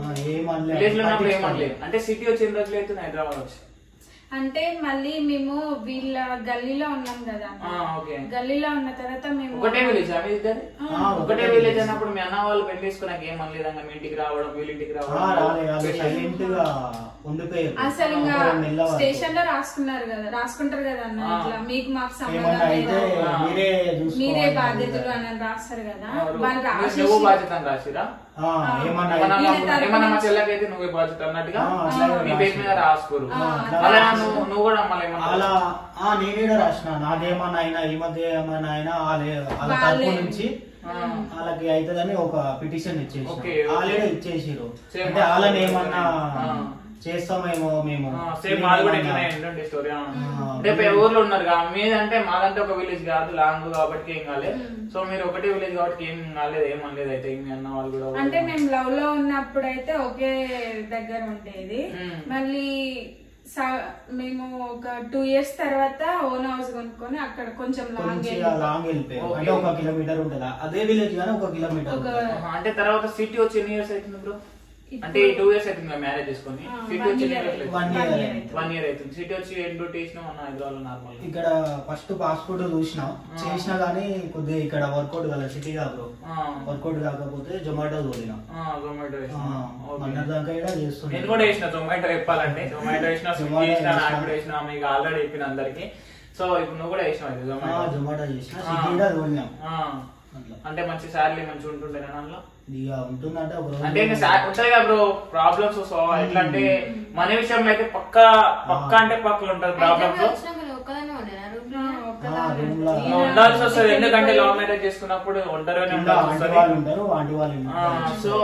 Speaker 4: ఏమనలే
Speaker 1: విలేజ్ లో ఉన్నప్పుడు ఏమనలేదు అంటే సిటీ వచ్చి ఎన్ని రోజులు అవుతుంది హైదరాబాద్ వచ్చి
Speaker 6: అంటే మళ్ళీ మేము వీళ్ళ గల్లీలో ఉన్నాం కదా
Speaker 1: ఆ, ఓకే
Speaker 6: గల్లీలో ఉన్న తర్వాత మేము
Speaker 1: ఒకటే విలేజ్ అవి ఇద్దరు
Speaker 4: ఆ,
Speaker 1: ఒకటే విలేజ్ అన్నప్పుడు మీ అన్న వాళ్ళు పెళ్లి చేసుకున్నాక ఏం అనలేదంగా మీ ఇంటికి రావడం వీళ్ళ ఇంటికి
Speaker 4: ఆ, రాలే రాలే
Speaker 1: పెళ్లి.
Speaker 4: సైలెంట్ గా ఉండిపోయారు
Speaker 6: అసలు ఇంకా
Speaker 4: ఒక నెల వరకు.
Speaker 6: స్టేషన్ లో రాసుకున్నారు కదా రాసుకుంటారు కదా అన్న
Speaker 1: ఆ.
Speaker 6: ఇట్లా మీకు మాకు
Speaker 4: ఏమన్నా
Speaker 6: సంబంధం
Speaker 4: అయితే
Speaker 6: లేదా
Speaker 1: ఆ.
Speaker 4: మీరే
Speaker 6: మీరే
Speaker 4: చూసుకోవాలి
Speaker 6: బాధ్యతలు అని రాస్తారు కదా
Speaker 1: ఎవరు?
Speaker 6: వాళ్ళు
Speaker 1: నువ్వు-
Speaker 6: రాసేసి
Speaker 1: నువ్వు బాధ్యత అని రాసిరా
Speaker 4: ఆ, ఏమన్నా
Speaker 1: ఏమన్నా
Speaker 6: ఈయన తరపు
Speaker 1: ఏమన్నా మా
Speaker 6: నుంచి-
Speaker 1: చెల్లకైతే నువ్వే బాధ్యత అన్నట్టుగా
Speaker 4: ఆ, అట్లాగే
Speaker 1: నీ పేరు మీద రాసుకోరు
Speaker 6: ఆ,
Speaker 1: అలా నువ్వు నువ్వు కూడా మళ్ళీ
Speaker 4: అలా
Speaker 1: ఏమన్నా
Speaker 4: ఆ నేనే రాసిన నాకేమన్నా అయినా ఈ మధ్య ఏమన్నా అయినా వాళ్ళే వాళ్ళ
Speaker 6: వాళ్ళే.
Speaker 4: తరపు నుంచి
Speaker 1: ఆ.
Speaker 4: వాళ్ళకి అవుతుందని ఒక పిటిషన్ ఇచ్చేసి
Speaker 1: ఓకే,
Speaker 4: వాళ్ళే
Speaker 1: ఓకే.
Speaker 4: ఇచ్చేసిరు
Speaker 1: Same
Speaker 4: అంటే వాళ్ళని
Speaker 1: మాకు
Speaker 4: ఏమన్నా
Speaker 1: ఆ.
Speaker 4: చేస్తామేమో మేము
Speaker 1: సేమ్ మాది కూడా
Speaker 4: ఏమన్నా-
Speaker 1: ఇట్లనే ఏంటంటే స్టోరీ
Speaker 4: ఆ.
Speaker 1: అంటే పే- ఊర్లో ఉన్నారు కదా మీదంటే మాదంటే ఒక విలేజ్ కాదు లాంగ్ కాబట్టి ఏం కాలేదు సో మీరు ఒకటే విలేజ్ కాబట్టి ఏం కాలేదు ఏం అనలేదు అయితే మీ అన్న వాళ్ళు కూడా
Speaker 6: అంటే మేము లవ్ లో ఉన్నప్పుడు అయితే ఒకే దగ్గర ఉండేది
Speaker 1: మ్మ్.
Speaker 6: మళ్ళీ స- మేము ఒక టూ ఇయర్స్ తర్వాత ఓన్ హౌస్ కొనుక్కొని అక్కడ కొంచెం లాంగ్
Speaker 4: కొంచెం లాంగ్ వెళ్ళిపోయాం
Speaker 1: ఓకే.
Speaker 4: అంటే ఒక కిలోమీటర్ ఉంటుంది అదే విలేజ్ కానీ ఒక కిలోమీటర్
Speaker 6: ఒక-
Speaker 4: ఉంటుంది.
Speaker 1: ఆహా, అంటే తర్వాత సిటీ వచ్చి ఎన్ని ఇయర్స్ అవుతుంది బ్రో అంటే టూ ఇయర్స్ అవుతుంది మ్యారేజ్ చేసుకొని
Speaker 6: ఆ,
Speaker 1: సిటీ
Speaker 6: one
Speaker 1: వచ్చి
Speaker 6: year
Speaker 1: ఎన్ని
Speaker 4: One
Speaker 1: ఇయర్స్
Speaker 4: year
Speaker 6: అవుతుంది.
Speaker 1: వన్ ఇయర్ అవుతుంది సిటీ వచ్చి ఎన్ని డ్యూటీ చేసినావు అన్న హైదరాబాద్ నార్మల్
Speaker 4: ఇక్కడ ఫస్ట్ పాస్పోర్ట్ చూసినా చేసినా కానీ కొద్దిగా ఇక్కడ వర్కౌట్ కదా సిటీ కాదు వర్కౌట్ కాకపోతే జొమాటో తోలినా
Speaker 1: జొమాటో
Speaker 4: మొన్న దాకా కూడా చేస్తున్నా
Speaker 1: నేను కూడా వేసిన జొమాటో చెప్పాలంటే జొమాటో వేసిన స్విగ్గీ
Speaker 4: Zomato
Speaker 1: వేసిన
Speaker 4: వేసిన.
Speaker 1: నాకు వేసిన మీకు ఆల్రెడీ చెప్పిన అందరికి సో ఇప్పుడు నువ్వు కూడా వేసినావు అయితే
Speaker 4: ఆ,
Speaker 1: జొమాటో
Speaker 4: జొమాటో చేసిన
Speaker 1: ఆ.
Speaker 4: సిటీ కూడా తోలినాం
Speaker 1: ఆ.
Speaker 4: అట్లా
Speaker 1: అంటే మంచి శాలరీ మంచి ఉంటుండే అందులో
Speaker 4: ఇక ఉంటుందంటే ఒక రోజు
Speaker 1: అంటే ఇంకా సా- ఉంటాయి కదా బ్రో ప్రాబ్లమ్స్ ఎట్లా అంటే మన విషయంలో అయితే పక్క పక్క అంటే పక్క ఉంటది ప్రాబ్లమ్స్
Speaker 3: హైదరాబాద్ వచ్చినాక నువ్వు ఒక్కదాన్నే ఉండేనా రూమ్ లో?
Speaker 4: ఆ, రూమ్ లో
Speaker 1: ఉండాల్సి వస్తుంది ఎందుకంటే లవ్ మ్యారేజ్ చేసుకున్నప్పుడు ఒంటరిగానే
Speaker 4: కింద
Speaker 1: ఉండాల్సి
Speaker 4: ఆంటీ
Speaker 1: వస్తుంది
Speaker 4: వాళ్ళు ఉంటారు ఆంటీ వాళ్ళు
Speaker 1: ఆ,
Speaker 4: ఉంటారు.
Speaker 1: సో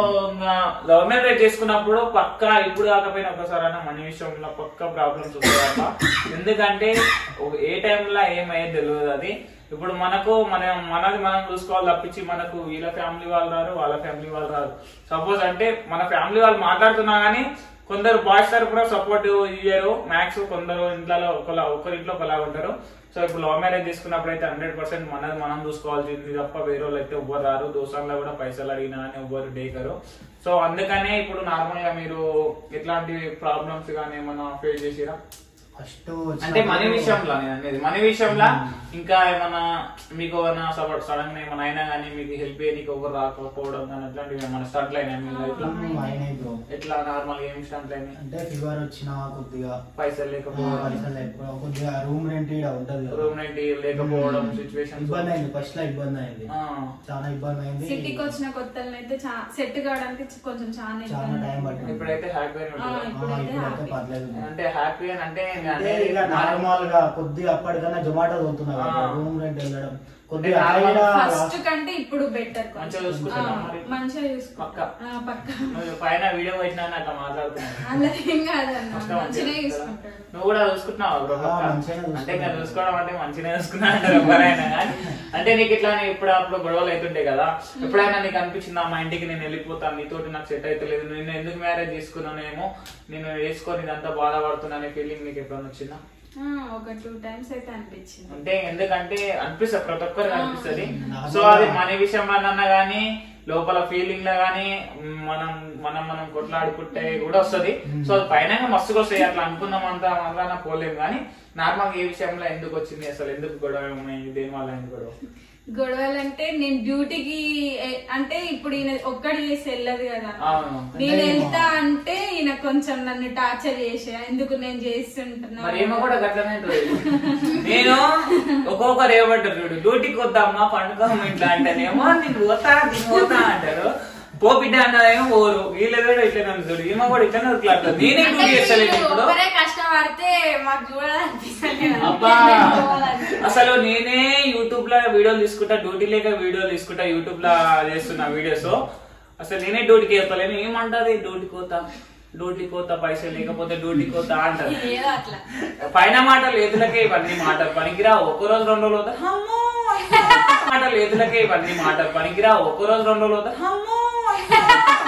Speaker 1: లవ్ మ్యారేజ్ చేసుకున్నప్పుడు పక్కా ఇప్పుడు కాకపోయినా ఒకసారైనా మన విషయంలో పక్కా ప్రాబ్లమ్స్ వస్తాయట ఎందుకంటే ఒక- ఏ టైంలో ఏమయ్యేది తెలియదు అది ఇప్పుడు మనకు మన మనది మనం చూసుకోవాలి తప్పించి మనకు వీళ్ళ ఫ్యామిలీ వాళ్ళు రారు వాళ్ళ ఫ్యామిలీ వాళ్ళు రారు సపోజ్ అంటే మన ఫ్యామిలీ వాళ్ళు మాట్లాడుతున్నా గానీ కొందరు బాయ్స్ తరపున సపోర్ట్ ఇయ్యరు మ్యాక్స్ కొందరు ఇంట్లో ఒకలా ఒకరింట్లో ఒకలా ఉంటారు సో ఇప్పుడు లవ్ మ్యారేజ్ చేసుకున్నప్పుడు అయితే హండ్రెడ్ పర్సెంట్ మనది మనం చూసుకోవాల్సింది తప్ప వేరే వాళ్ళు అయితే ఎవ్వరు రారు దోసంలో కూడా పైసలు అడిగినా అని ఎవ్వరు డేకరు సో అందుకనే ఇప్పుడు నార్మల్ గా మీరు ఎట్లాంటి ప్రాబ్లమ్స్ కానీ ఏమైనా ఫేస్ చేసిరా
Speaker 4: ఫస్ట్
Speaker 1: అంటే మనీ విషయంలో నేను అనేది మనీ విషయంలో ఇంకా ఏమన్నా మీకు ఏమైనా సపోర్ట్ సడన్ గా ఏమైనా అయినా కానీ మీకు హెల్ప్ చేయడానికి ఎవరు రాకపోవడం కానీ అట్లాంటివి ఏమైనా స్టార్ట్ అయినాయి మీ లైఫ్ లో
Speaker 4: అయినాయి బ్రో
Speaker 1: ఎట్లా నార్మల్ ఏం స్టార్ట్ అయినాయి
Speaker 4: అంటే ఫీవర్ వచ్చినా కొద్దిగా
Speaker 1: పైసలు లేకపోవడం
Speaker 4: పైసలు లేకపోవడం కొద్దిగా రూమ్ రెంట్ ఈడ ఉంటది కదా.
Speaker 1: రూమ్ రెంట్ లేకపోవడం సిచ్యువేషన్
Speaker 4: ఇబ్బంది అయింది ఫస్ట్ లో ఇబ్బంది అయింది చాలా ఇబ్బంది అయింది
Speaker 6: సిటీకి వచ్చిన కొత్తలను అయితే సెట్ కావడానికి కొంచెం చాలా
Speaker 4: చాలా
Speaker 6: ఇబ్బంది
Speaker 4: టైం పట్టింది
Speaker 1: ఇప్పుడైతే హ్యాపీ
Speaker 6: ఆ,
Speaker 4: ఆ,
Speaker 6: ఇప్పుడైతే
Speaker 4: ఇప్పుడైతే
Speaker 6: happy.
Speaker 4: పర్లేదు
Speaker 1: అంటే హ్యాపీ అని అంటే నేను
Speaker 4: అంటే
Speaker 1: అనేది
Speaker 4: ఇక నార్మల్ గా కొద్దిగా అప్పటికన్నా జొమాటో తోలుతున్నా
Speaker 1: ఆ.
Speaker 4: రూమ్ రెంట్ వెళ్ళడం కొద్దిగా
Speaker 1: అంటే
Speaker 4: ఈడ
Speaker 6: ఫస్ట్ కంటే ఇప్పుడు బెటర్
Speaker 1: మంచిగా చూసుకుంటున్నా మరి?
Speaker 6: మంచిగా చూసుకో
Speaker 1: పక్క.
Speaker 6: ఆ, పక్క
Speaker 1: నువ్వు పైన వీడియో పెట్టినా అని అట్లా మాట్లాడుతున్నాను
Speaker 6: అలా ఏం కాదన్న
Speaker 1: పక్క
Speaker 6: మంచిగా
Speaker 1: మంచిగా
Speaker 6: చూసుకుంటాడు
Speaker 1: నువ్వు కూడా చూసుకుంటున్నావు బ్రో
Speaker 4: ఆ, మంచిగానే చూసుకుంటున్నా.
Speaker 1: అంటే ఇంకా చూసుకోవడం అంటే మంచిగా చూసుకున్నా అంటారు ఎవరైనా కానీ అంటే నీకు ఇట్లా ఇప్పుడు అప్పుడు గొడవలు అవుతుంటాయి కదా ఎప్పుడైనా నీకు అనిపించిందా మా ఇంటికి నేను వెళ్ళిపోతాను నీతోటి నాకు సెట్ అవుతలేదు నేను ఎందుకు మ్యారేజ్ చేసుకున్నానేమో నేను వేసుకొని ఇదంతా బాధపడుతున్నా అనే ఫీలింగ్ నీకు ఎప్పుడైనా వచ్చిందా
Speaker 6: ఆ, ఒక టూ టైమ్స్ అయితే అనిపించింది
Speaker 1: అంటే ఎందుకంటే అనిపిస్తుంది ప్రతి ఒక్కరికి అనిపిస్తుంది
Speaker 4: నాకు
Speaker 1: సో అది మన విషయంలోనన్నా గానీ లోపల ఫీలింగ్ లో గానీ మనం మనం మనం కొట్లాడుకుంటే కూడా వస్తది సో అది పైన మస్తుగా వస్తాయి అట్లా అనుకున్నాం అంతా మళ్ళా పోలేము కానీ నార్మల్ ఏ విషయంలో ఎందుకు వచ్చింది అసలు ఎందుకు గొడవ ఏమైంది దేని వల్ల అయింది గొడవ
Speaker 6: గొడవలంటే నేను డ్యూటీకి ఏ- అంటే ఇప్పుడు ఈయన ఒక్కడి చేసి వెళ్ళదు కదా
Speaker 1: అవును
Speaker 6: నేను వెళ్తా అంటే ఈయన కొంచెం నన్ను టార్చర్ చేసే ఎందుకు నేను
Speaker 1: మరి
Speaker 6: చేస్తుంటున్నా
Speaker 1: ఏమో కూడా గట్లనే ఉంటుంది. నేను ఒక్కొక్కరు ఏమంటారు చూడు డ్యూటీకి వద్దామా పండుగ ఇంట్లో అంటేనేమో నేను పోతా నేను పోతా అంటారు పో బిడ్డ అన్నదేమో పోరు వీళ్ళు కూడా ఇట్లనే ఉంది చూడు ఈమె కూడా ఇట్లనే ఉట్లాడుతుంది నేనే
Speaker 3: అంటే
Speaker 1: డ్యూటీ చేస్తలేదు
Speaker 3: మీరు
Speaker 1: ఇప్పుడు
Speaker 3: ఒకరే కష్టపడితే మాకు చూడాలనిపిస్తలేదు
Speaker 1: అబ్బా అసలు నేనే యూట్యూబ్ లో వీడియోలు తీసుకుంటా డ్యూటీ లేక వీడియోలు తీసుకుంటా యూట్యూబ్ లో చేస్తున్నా వీడియోస్ అసలు నేనే డ్యూటీకి వెళ్తలేను ఏమంటది డ్యూటీకి పోతా డ్యూటీకి పోతా పైసలు లేకపోతే డ్యూటీకి పోతా అంటారు
Speaker 3: ఏదో అట్లా
Speaker 1: పైన మాటలు ఎదులకే ఇవన్నీ మాటలు పనికిరా ఒక రోజు రెండు రోజులు అవుతా అమ్మో అయ్యా. మాటలు ఎదులకే ఇవన్నీ మాటలు పనికిరా ఒక రోజు రెండు రోజులు అవుతా అమ్మో అయ్యా.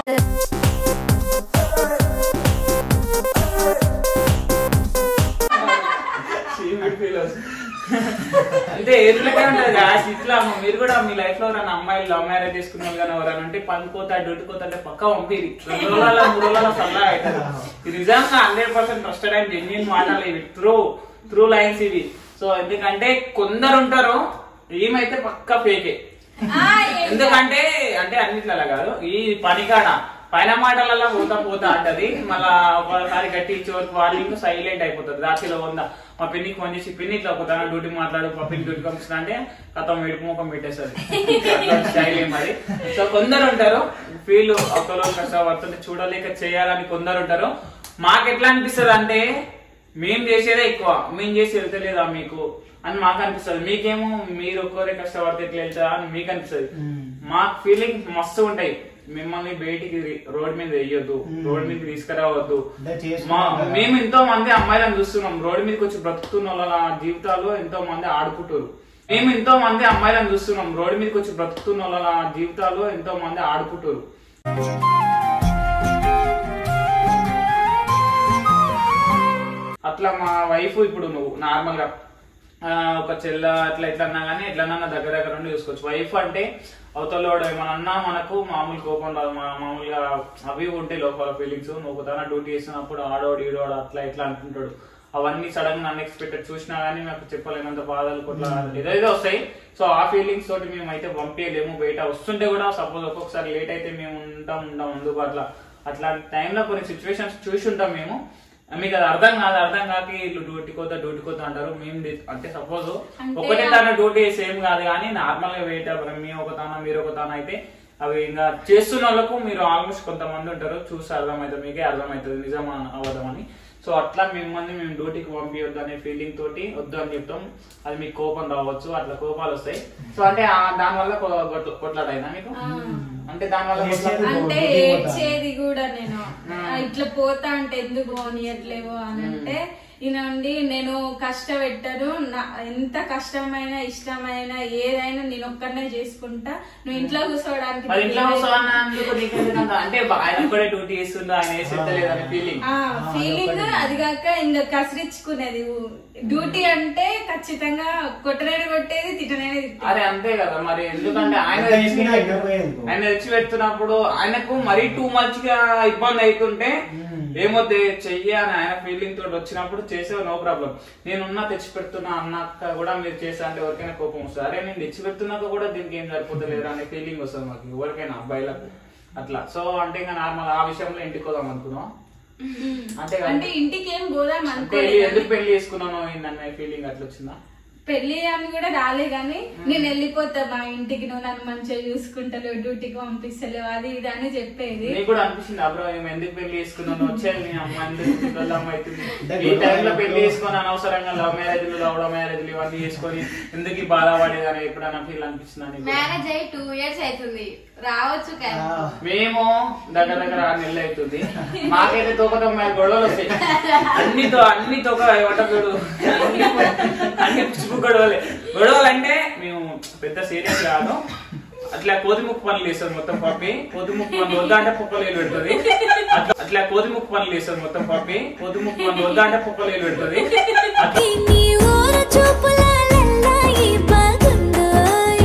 Speaker 1: చీమిడి feelings. అంటే ఎదులకే ఉంటది గాయస్ ఇట్లా మీరు కూడా మీ లైఫ్ లో ఎవరైనా అమ్మాయిలు లవ్ మ్యారేజ్ చేసుకున్న వాళ్ళు కానీ ఎవరైనా అంటే పనికోతా డ్యూటీకోతా అంటే పక్కా పంపిది రెండు రోజుల మూడు రోజుల సల్లా అవుతుంది ఇది నిజంగా hundred percent trusted and genuine మాటలు ఇవి త్రూ త్రూ లైన్స్ ఇవి సో ఎందుకంటే కొందరు ఉంటారు ఏమైతే పక్కా ఫేకే ఎందుకంటే అంటే అన్నిట్లలో కాదు ఈ పనికాడ పైన మాటలలో పోతా పోతా అంటది మళ్ళా ఒకసారి గట్టి ఇచ్చే వరకు వార్నింగ్ సైలెంట్ అయిపోతుంది రాత్రిలో ఉందా మా పిన్నికి ఫోన్ చేసి పిన్ని ఇట్లా ఒక తన డ్యూటీ మాట్లాడు మా పిన్ని డ్యూటీ పంపిస్తున్నా అంటే కథం వెడుపు ముఖం పెట్టేస్తుంది స్టైల్ ఏం మరి సో కొందరు ఉంటారు ఫీల్ ఒకరు కష్టపడుతుంటే చూడలేక చేయాలని కొందరు ఉంటారు మాకు ఎట్లా అనిపిస్తుంది అంటే మేం చేసేదే ఎక్కువ మేం చేసి వెళ్తలేదా మీకు అని మాకు అనిపిస్తుంది మీకేమో మీరు ఒక్కరే కష్టపడితే ఎట్లా వెళ్తారా అని మీకు అనిపిస్తుంది మా ఫీలింగ్ మస్తు ఉంటాయి మిమ్మల్ని బయటికి రోడ్ మీద వేయొద్దు రోడ్ మీద తీసుకురావద్దు
Speaker 4: అంటే చేసుకున్నాం
Speaker 1: మా-
Speaker 4: కదా.
Speaker 1: మేము ఎంతో మంది అమ్మాయిలను చూస్తున్నాం రోడ్ మీదకి వచ్చి బ్రతుకుతున్న వాళ్ళ జీవితాలు ఎంతో మంది ఆడుకుంటారు మేము ఎంతో మంది అమ్మాయిలను చూస్తున్నాం రోడ్ మీదకి వచ్చి బ్రతుకుతున్న వాళ్ళ జీవితాలు ఎంతో మంది ఆడుకుంటారు అట్లా మా వైఫ్ ఇప్పుడు నువ్వు నార్మల్ గా ఆ, ఒక చెల్ల అట్లా ఎట్లా అన్నా కానీ ఎట్లన్నా దగ్గర దగ్గర నుండి చూసుకోవచ్చు వైఫ్ అంటే అవతలోడు ఏమన్నా మనకు మామూలు కోపం రాదు మా- మామూలుగా అవి ఉంటాయి లోపల ఫీలింగ్స్ నువ్వు తన డ్యూటీ చేసినప్పుడు ఆడోడు ఈడోడు అట్లా ఇట్లా అంటుంటాడు అవన్నీ సడన్ గా అన్ఎక్స్పెక్టెడ్ చూసినా గానీ మాకు చెప్పలేనంత బాధలు కొట్లా ఏదో ఏదో వస్తాయి సో ఆ ఫీలింగ్స్ తోటి మేము అయితే పంపించలేము బయట వస్తుంటే కూడా సపోజ్ ఒక్కొక్కసారి లేట్ అయితే మేము ఉంటాం ఉంటాం అందుబాటులో అట్లాంటి టైంలో కొన్ని సిచ్యువేషన్స్ చూసి ఉంటాం మేము మీకు అది అర్థం కాదు అర్థం కాక వీళ్ళు డ్యూటీ కోత డ్యూటీ కోత అంటారు మేము ది- అంటే సపోజ్
Speaker 6: అంటే
Speaker 1: ఒకటే తన డ్యూటీ సేమ్ కాదు కానీ నార్మల్ గా వెయిట్ మేము ఒక తాన మీరు ఒక తాన అయితే అవి ఇంకా చేస్తున్న వాళ్ళకు మీరు ఆల్మోస్ట్ కొంతమంది ఉంటారు చూసి అర్థమవుతుంది మీకే అర్థమవుతుంది నిజమా అవ్వదమని సో అట్లా మిమ్మల్ని మేము డ్యూటీకి పంపించొద్దు అనే ఫీలింగ్ తోటి వద్దు అని చెప్తాం అది మీకు కోపం రావచ్చు అట్లా కోపాలు వస్తాయి సో అంటే ఆ- దానివల్ల కొ- కొట్ల- కొట్లాడైనా మీకు అంటే దానివల్ల కొట్లాట-
Speaker 6: అంటే ఏడ్చేది కూడా నేను ఆ, ఇట్లా పోతా అంటే ఎందుకు పోనీయట్లేవు అని అంటే ఈయనండి నేను కష్టపెట్టను నా ఎంత కష్టమైన ఇష్టమైన ఏదైనా నేను ఒక్కనే చేసుకుంటా నువ్వు ఇంట్లో కూర్చోవడానికి
Speaker 1: మరి ఇంట్లో కూర్చోవన్నందుకు నీకెందుకంత అంటే ఆయన కూడా డ్యూటీ చేస్తుండు ఆయన వేసి అనే ఫీలింగ్
Speaker 6: ఆ ఫీలింగ్ అది కాక ఇంకా కసిరించుకునేది డ్యూటీ అంటే ఖచ్చితంగా కొట్టనేది కొట్టేది తిట్టనేది తిట్టేది.
Speaker 1: అరే అంతే కదా మరి ఎందుకంటే ఆయన
Speaker 4: ఎంత
Speaker 1: తెచ్చి
Speaker 4: చేసినా అయిపోయేది.
Speaker 1: ఆయన తెచ్చి పెడుతున్నప్పుడు ఆయనకు మరీ టూ మచ్ గా ఇబ్బంది అవుతుంటే ఏమొద్దు చెయ్యి అని ఆయన ఫీలింగ్ తోటి వచ్చినప్పుడు చేసే నో ప్రాబ్లం నేనున్నా తెచ్చి పెడుతున్నా అన్నాక కూడా మీరు చేసా అంటే ఎవరికైనా కోపం వస్తుంది అరే నేను తెచ్చి పెడుతున్నాక కూడా దీనికి ఏం సరిపోతలేదు అనే ఫీలింగ్ వస్తుంది మాకు ఎవరికైనా అబ్బాయిలకు అట్లా సో అంటే ఇంకా నార్మల్ ఆ విషయంలో ఇంటికి పోదాం అనుకున్నాం అంతే కదా?
Speaker 6: అంటే ఇంటికి ఏం పోదాం
Speaker 1: అంటే
Speaker 6: అనుకోలేదు
Speaker 1: ఎందుకు పెళ్లి చేసుకున్నాను అనే ఫీలింగ్ అట్లా వచ్చిందా
Speaker 6: పెళ్లి అని కూడా రాలే గాని నేను వెళ్ళిపోతా మా ఇంటికి నువ్వు నన్ను మంచిగా చూసుకుంటలేవు డ్యూటీకి పంపిస్తలేవు అది ఇది అని చెప్పేది
Speaker 1: నీకు కూడా అనిపించింది అబ్రో ఏమో ఎందుకు పెళ్లి చేసుకున్నాను వచ్చేది నీ అమ్మ ఎందుకు పిల్లలు అమ్మ అవుతుంది ఈ టైంలో పెళ్లి చేసుకొని అనవసరంగా లవ్ మ్యారేజ్లు లవ్ మ్యారేజ్లు ఇవన్నీ చేసుకొని ఎందుకు ఈ బాధపడేదని ఎప్పుడైనా ఫీల్ అనిపిస్తుందా నీకు?
Speaker 3: మ్యారేజ్ అయ్యి టూ ఇయర్స్ అవుతుంది రావచ్చు కదా
Speaker 1: మేము దగ్గర దగ్గర ఆరు నెలలు అవుతుంది మాకైతే తోక తొమ్మిది గొడవలు వస్తాయి అన్ని తో అన్ని తోక వటకుడు అన్ని పుచ్చుకు గొడవలే గొడవలు అంటే మేము పెద్ద సీరియస్ కాదు అట్లా కోతి ముక్కు పనులు వేస్తుంది మొత్తం పప్పి కోతి ముక్కు పనులు వద్దా అంటే కుక్కలు వేలు పెడుతుంది అట్లా అట్లా కోతి ముక్కు పనులు వేస్తుంది మొత్తం పప్పి కోతి ముక్కు పనులు వద్దా అంటే కుక్కలు వేలు పెడుతుంది అట్లా
Speaker 8: నీ ఊర చూపులాలెల్లాయి బాగుందోయ్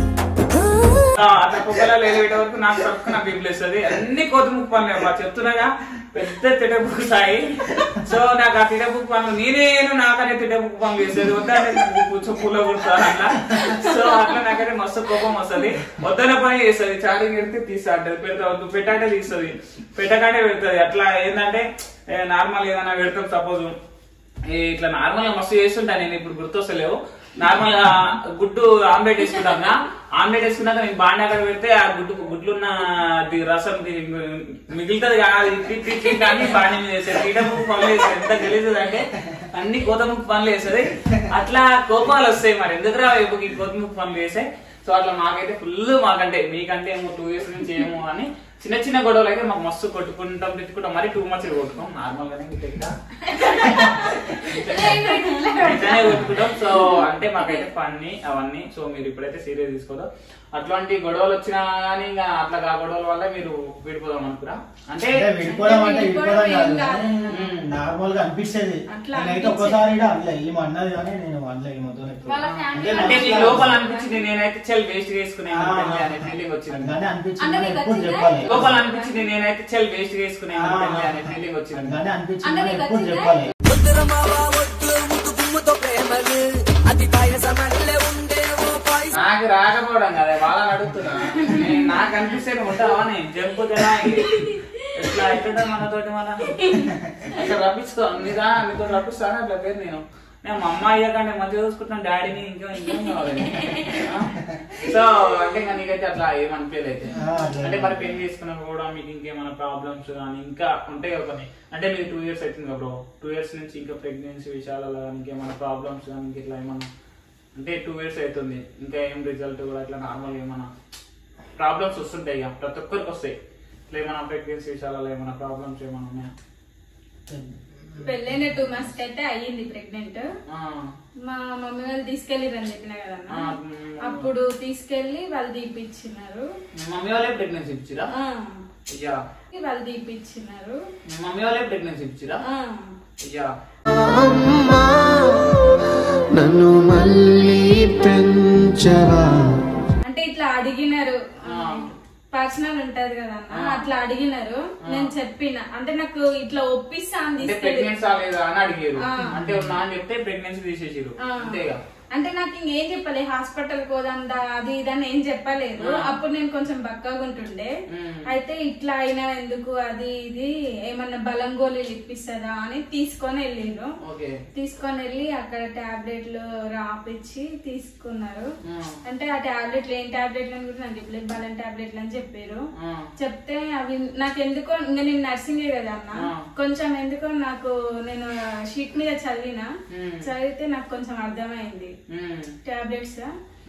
Speaker 1: ఆ, అట్లా కుక్కలో లేవేట వరకు నాకు తక్కువ నాకు ఇంప్లేస్తుంది అన్ని కోతి ముక్కు పనులు మా చెప్తున్నాగా పెద్ద తిటబుక్ సాయి సో నాకు ఆ తిటబుక్ పనులు నేనేను నాకనే తిటబుక్ పనులు చేసేది వద్దంటే చెప్పులో కుడతాను అట్లా సో అట్లా నాకైతే మస్తు కోపం వస్తుంది వద్దన పని చేస్తుంది చాటింగ్ పెడితే తీస్తా అంటది పెడతా వద్దు పెట్టంటే తీస్తుంది పెట్టకంటే పెడుతుంది అట్లా ఏంటంటే నార్మల్ ఏదైనా పెడతాం సపోజ్ ఇట్లా నార్మల్ గా మస్తు చేస్తుంటా నేను ఇప్పుడు గుర్తొస్తలేవు నార్మల్ గా గుడ్డు ఆమ్లెట్ వేసుకుంటాగా ఆమ్లెట్ వేసుకున్నాక నేను బాండి అక్కడ పెడితే ఆ గుడ్డు గుడ్లున్న ది రసం ది మిగులుతుంది కాదు ఇట్లి ఇట్లి ఇట్లి కానీ బాండి మీద వేసేది పీట ముక్కు పనులు వేసేది ఎంత గెలిచేది అంటే అన్ని కోత ముక్కు పనులు వేసేది అట్లా కోపాలు వస్తాయి మరి ఎందుకురా ఇప్పుడు ఈ కోత ముక్కు పనులు వేసాయి సో అట్లా మాకైతే ఫుల్ మాకంటే మీకంటే ఏమో టూ ఇయర్స్ నుంచి ఏమో అని చిన్న చిన్న గొడవలు అయితే మాకు మస్తు కొట్టుకుంటాం తిట్టుకుంటాం మరి టూ మచ్ కొట్టుకోం నార్మల్ గానే ఇట్లా ఇట్లానే కొట్టుకుంటాం సో అంటే మాకైతే ఫన్నీ అవన్నీ సో మీరు ఇప్పుడైతే సీరియస్ తీసుకోదు అట్లాంటి గొడవలు వచ్చినా గానీ ఇంకా అట్లా ఆ గొడవల వల్ల మీరు విడిపోదాం అనుకురా అంటే
Speaker 4: అంటే విడిపోవడం అంటే విడిపోవడం
Speaker 6: ఏం
Speaker 4: కాదు
Speaker 6: కాదు.
Speaker 4: నార్మల్ గా అనిపిస్తుంది
Speaker 6: అట్లా
Speaker 4: నేనైతే ఒక్కసారి కూడా అనలే ఈమె అన్నది కానీ నేను అనలే ఈమెతో ఎప్పుడు.
Speaker 3: వాళ్ళ family
Speaker 4: అంటే
Speaker 1: అంటే
Speaker 4: నాకు
Speaker 1: నీ లోపల అనిపించింది నేనైతే చెల్ వేస్ట్ చేసుకునే
Speaker 4: ఆ,
Speaker 1: అనే ఫీలింగ్ వచ్చింది
Speaker 4: అందుకని అనిపించింది
Speaker 3: అంటే
Speaker 4: కానీ
Speaker 3: నీకు
Speaker 4: ఎప్పుడు
Speaker 3: వచ్చిందా?
Speaker 4: చెప్పాలి
Speaker 1: లోపల అనిపించింది నేనైతే చెల్ వేస్ట్ చేసుకునే
Speaker 4: ఆ,
Speaker 1: అనే ఫీలింగ్ వచ్చింది
Speaker 4: అందుకని అనిపించింది
Speaker 3: అంటే
Speaker 4: కానీ
Speaker 3: నీకు
Speaker 4: ఎప్పుడు
Speaker 3: వచ్చిందా?
Speaker 4: చెప్పాలి
Speaker 1: నాకు రాకపోవడం కదా వాళ్ళని అడుగుతున్నా నేను నాకు అనిపిస్తే నువ్వు ఉంటావా నేను జంపు జనా ఎట్లా ఎట్లా మనతోటి మన అట్లా రప్పించుకో నీదా నీతో రప్పిస్తాను అట్లా పేరు నేను నేను మా అమ్మ అయ్యాకంటే మంచిగా చూసుకుంటున్నాను డాడీని ఇంకా ఇంకేం కావాలి ఆ? సో అంటే ఇంకా నీకైతే అట్లా ఏమనిపించలేదు అయితే
Speaker 4: ఆ, అదే.
Speaker 1: అంటే మరి పెళ్లి చేసుకున్నాక కూడా మీకు ఇంకేమైనా ప్రాబ్లమ్స్ కానీ ఇంకా ఉంటాయి కదా కొన్ని అంటే మీకు టూ ఇయర్స్ అవుతుంది కదా బ్రో టూ ఇయర్స్ నుంచి ఇంకా ప్రెగ్నెన్సీ విషయాలలో కానీ ఇంకేమైనా ప్రాబ్లమ్స్ కానీ ఇంక ఇట్లా ఏమన్నా అంటే టూ ఇయర్స్ అవుతుంది ఇంకా ఏం రిజల్ట్ కూడా ఇట్లా నార్మల్ ఏమైనా ప్రాబ్లమ్స్ వస్తుంటాయి ఇక ప్రతి ఒక్కరికి వస్తాయి ఇట్లా ఏమైనా ప్రెగ్నెన్సీ విషయాలలో ఏమైనా ప్రాబ్లమ్స్ ఏమైనా ఉన్నాయా
Speaker 6: పెళ్ళైన టూ మంత్స్ అయితే అయ్యింది ప్రెగ్నెంట్
Speaker 1: ఆ,
Speaker 6: మా మమ్మీ వాళ్ళు తీసుకెళ్ళిరని చెప్పిన కదన్న
Speaker 1: ఆ, మ్.
Speaker 6: అప్పుడు తీసుకెళ్లి వాళ్ళు తీపిచ్చినారు
Speaker 1: మీ మమ్మీ వాళ్ళే ప్రెగ్నెన్సీ ఇచ్చిరా
Speaker 6: ఆ,
Speaker 1: అయ్యా
Speaker 6: వాళ్ళు తీపిచ్చినారు
Speaker 1: మీ మమ్మీ వాళ్ళే ప్రెగ్నెన్సీ ఇచ్చిరా
Speaker 6: ఆ,
Speaker 1: అయ్యా
Speaker 7: అమ్మా నన్ను మళ్ళీ పెంచవా
Speaker 6: అంటే ఇట్లా అడిగినారు
Speaker 1: ఆ.
Speaker 6: పర్సనల్ ఉంటది కదా అన్న
Speaker 1: ఆ.
Speaker 6: అట్లా అడిగినారు నేను చెప్పిన అంటే నాకు ఇట్లా ఒప్పిస్తా అని
Speaker 1: అంటే
Speaker 6: తీసుకెళ్ళి
Speaker 1: ప్రెగ్నెన్సీ లేదా అని అడిగారు
Speaker 6: ఆ.
Speaker 1: అంటే ఉన్నా అని చెప్తే ప్రెగ్నెన్సీ తీసేసారు
Speaker 6: ఆ.
Speaker 1: అంతేగా
Speaker 6: అంటే నాకు ఇంకేం చెప్పలే హాస్పిటల్ పోదందా అది ఇది అని ఏం చెప్పలేదు అప్పుడు నేను కొంచెం బక్కగా ఉంటుండే అయితే ఇట్లా అయినా ఎందుకు అది ఇది ఏమన్నా బలం గోళీలు ఇప్పిస్తుందా అని తీసుకొని వెళ్ళిండ్రు
Speaker 1: ఓకే
Speaker 6: తీసుకొని వెళ్ళి అక్కడ టాబ్లెట్లు రాపిచ్చి తీసుకున్నారు అంటే ఆ టాబ్లెట్లు ఏం టాబ్లెట్లు అని కూడా నాకు చెప్పలేదు బలం టాబ్లెట్లు అని చెప్పారు చెప్తే అవి నాకు ఎందుకో ఇంకా నేను నర్సింగే కదా అన్న కొంచెం ఎందుకో నాకు నేను షీట్ మీద చదివిన చదివితే నాకు కొంచెం అర్థమైంది టాబ్లెట్స్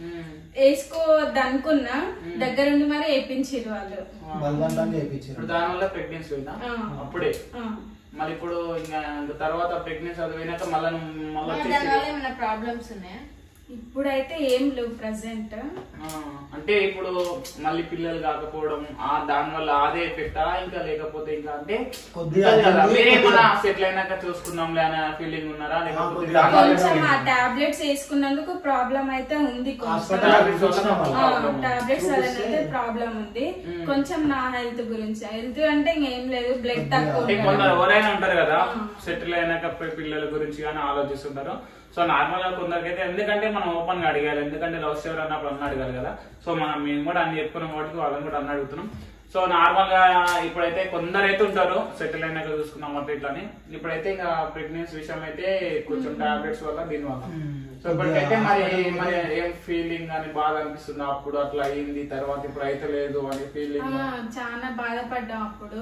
Speaker 6: వేసుకోవద్దు అనుకున్నా దగ్గరుండి మరి వేయించారు వాళ్ళు
Speaker 4: బలవంతంగా వేయించారు
Speaker 1: ఇప్పుడు దానివల్ల ప్రెగ్నెన్సీ పోయిందా
Speaker 6: ఆ.
Speaker 1: అప్పుడే
Speaker 6: ఆ.
Speaker 1: మళ్ళీ ఇప్పుడు ఇంకా తర్వాత ప్రెగ్నెన్సీ అది పోయినాక మళ్ళీ నువ్వు మళ్ళీ వచ్చేసి
Speaker 3: దానివల్ల ఏమైనా ప్రాబ్లమ్స్ ఉన్నాయా
Speaker 6: ఇప్పుడైతే ఏం లేవు ప్రజెంట్
Speaker 1: ఆ, అంటే ఇప్పుడు మళ్ళీ పిల్లలు కాకపోవడం ఆ దాని వల్ల అదే ఎఫెక్టా ఇంకా లేకపోతే ఇంకా అంటే
Speaker 4: కొద్దిగా
Speaker 1: ఉంటది కదా,
Speaker 4: అది
Speaker 1: మీరేమన్నా సెటిల్ అయినాక చూసుకుందాంలే అనే ఫీలింగ్ ఉన్నారా లేకపోతే
Speaker 4: కొద్దిగా
Speaker 1: దాని వల్ల
Speaker 6: కొంచెం ఆ టాబ్లెట్స్ వేసుకున్నందుకు ప్రాబ్లం అయితే ఉంది కొంచెం
Speaker 4: హాస్పిటల్ చూసినా వాళ్ళు.
Speaker 6: టాబ్లెట్స్ వల్ల ప్రాబ్లం ఉంది కొంచెం నా హెల్త్ గురించి హెల్త్ అంటే ఇంకేం లేదు బ్లడ్ తక్కువ
Speaker 1: అంటే
Speaker 6: ఉండడం.
Speaker 1: కొందరు ఎవరైనా ఉంటారు కదా సెటిల్ అయినాక పి- పిల్లల గురించి కానీ ఆలోచిస్తుంటారు సో నార్మల్ గా కొందరికైతే ఎందుకంటే మనం ఓపెన్ గా అడిగాలి ఎందుకంటే లవ్ స్టోరీ అన్నప్పుడు అన్న అడగాలి కదా సో మనం మేము కూడా అన్ని చెప్పుకున్నాం కాబట్టి వాళ్ళని కూడా అన్న అడుగుతున్నాం సో నార్మల్ గా ఇప్పుడైతే కొందరు అయితే ఉంటారు సెటిల్ అయినాక చూసుకున్నాం అంటే ఇట్లా అని ఇప్పుడైతే ఇంకా ప్రెగ్నెన్సీ విషయం అయితే కొంచెం టాబ్లెట్స్ వల్ల దీని వల్ల సో ఇప్పటికైతే మరి మరి ఏం ఫీలింగ్ అని బాధ అనిపిస్తుంది అప్పుడు అట్లా అయింది తర్వాత ఇప్పుడు అయితే లేదు అనే
Speaker 6: ఆ,
Speaker 1: ఫీలింగ్
Speaker 6: చాలా బాధపడ్డాం అప్పుడు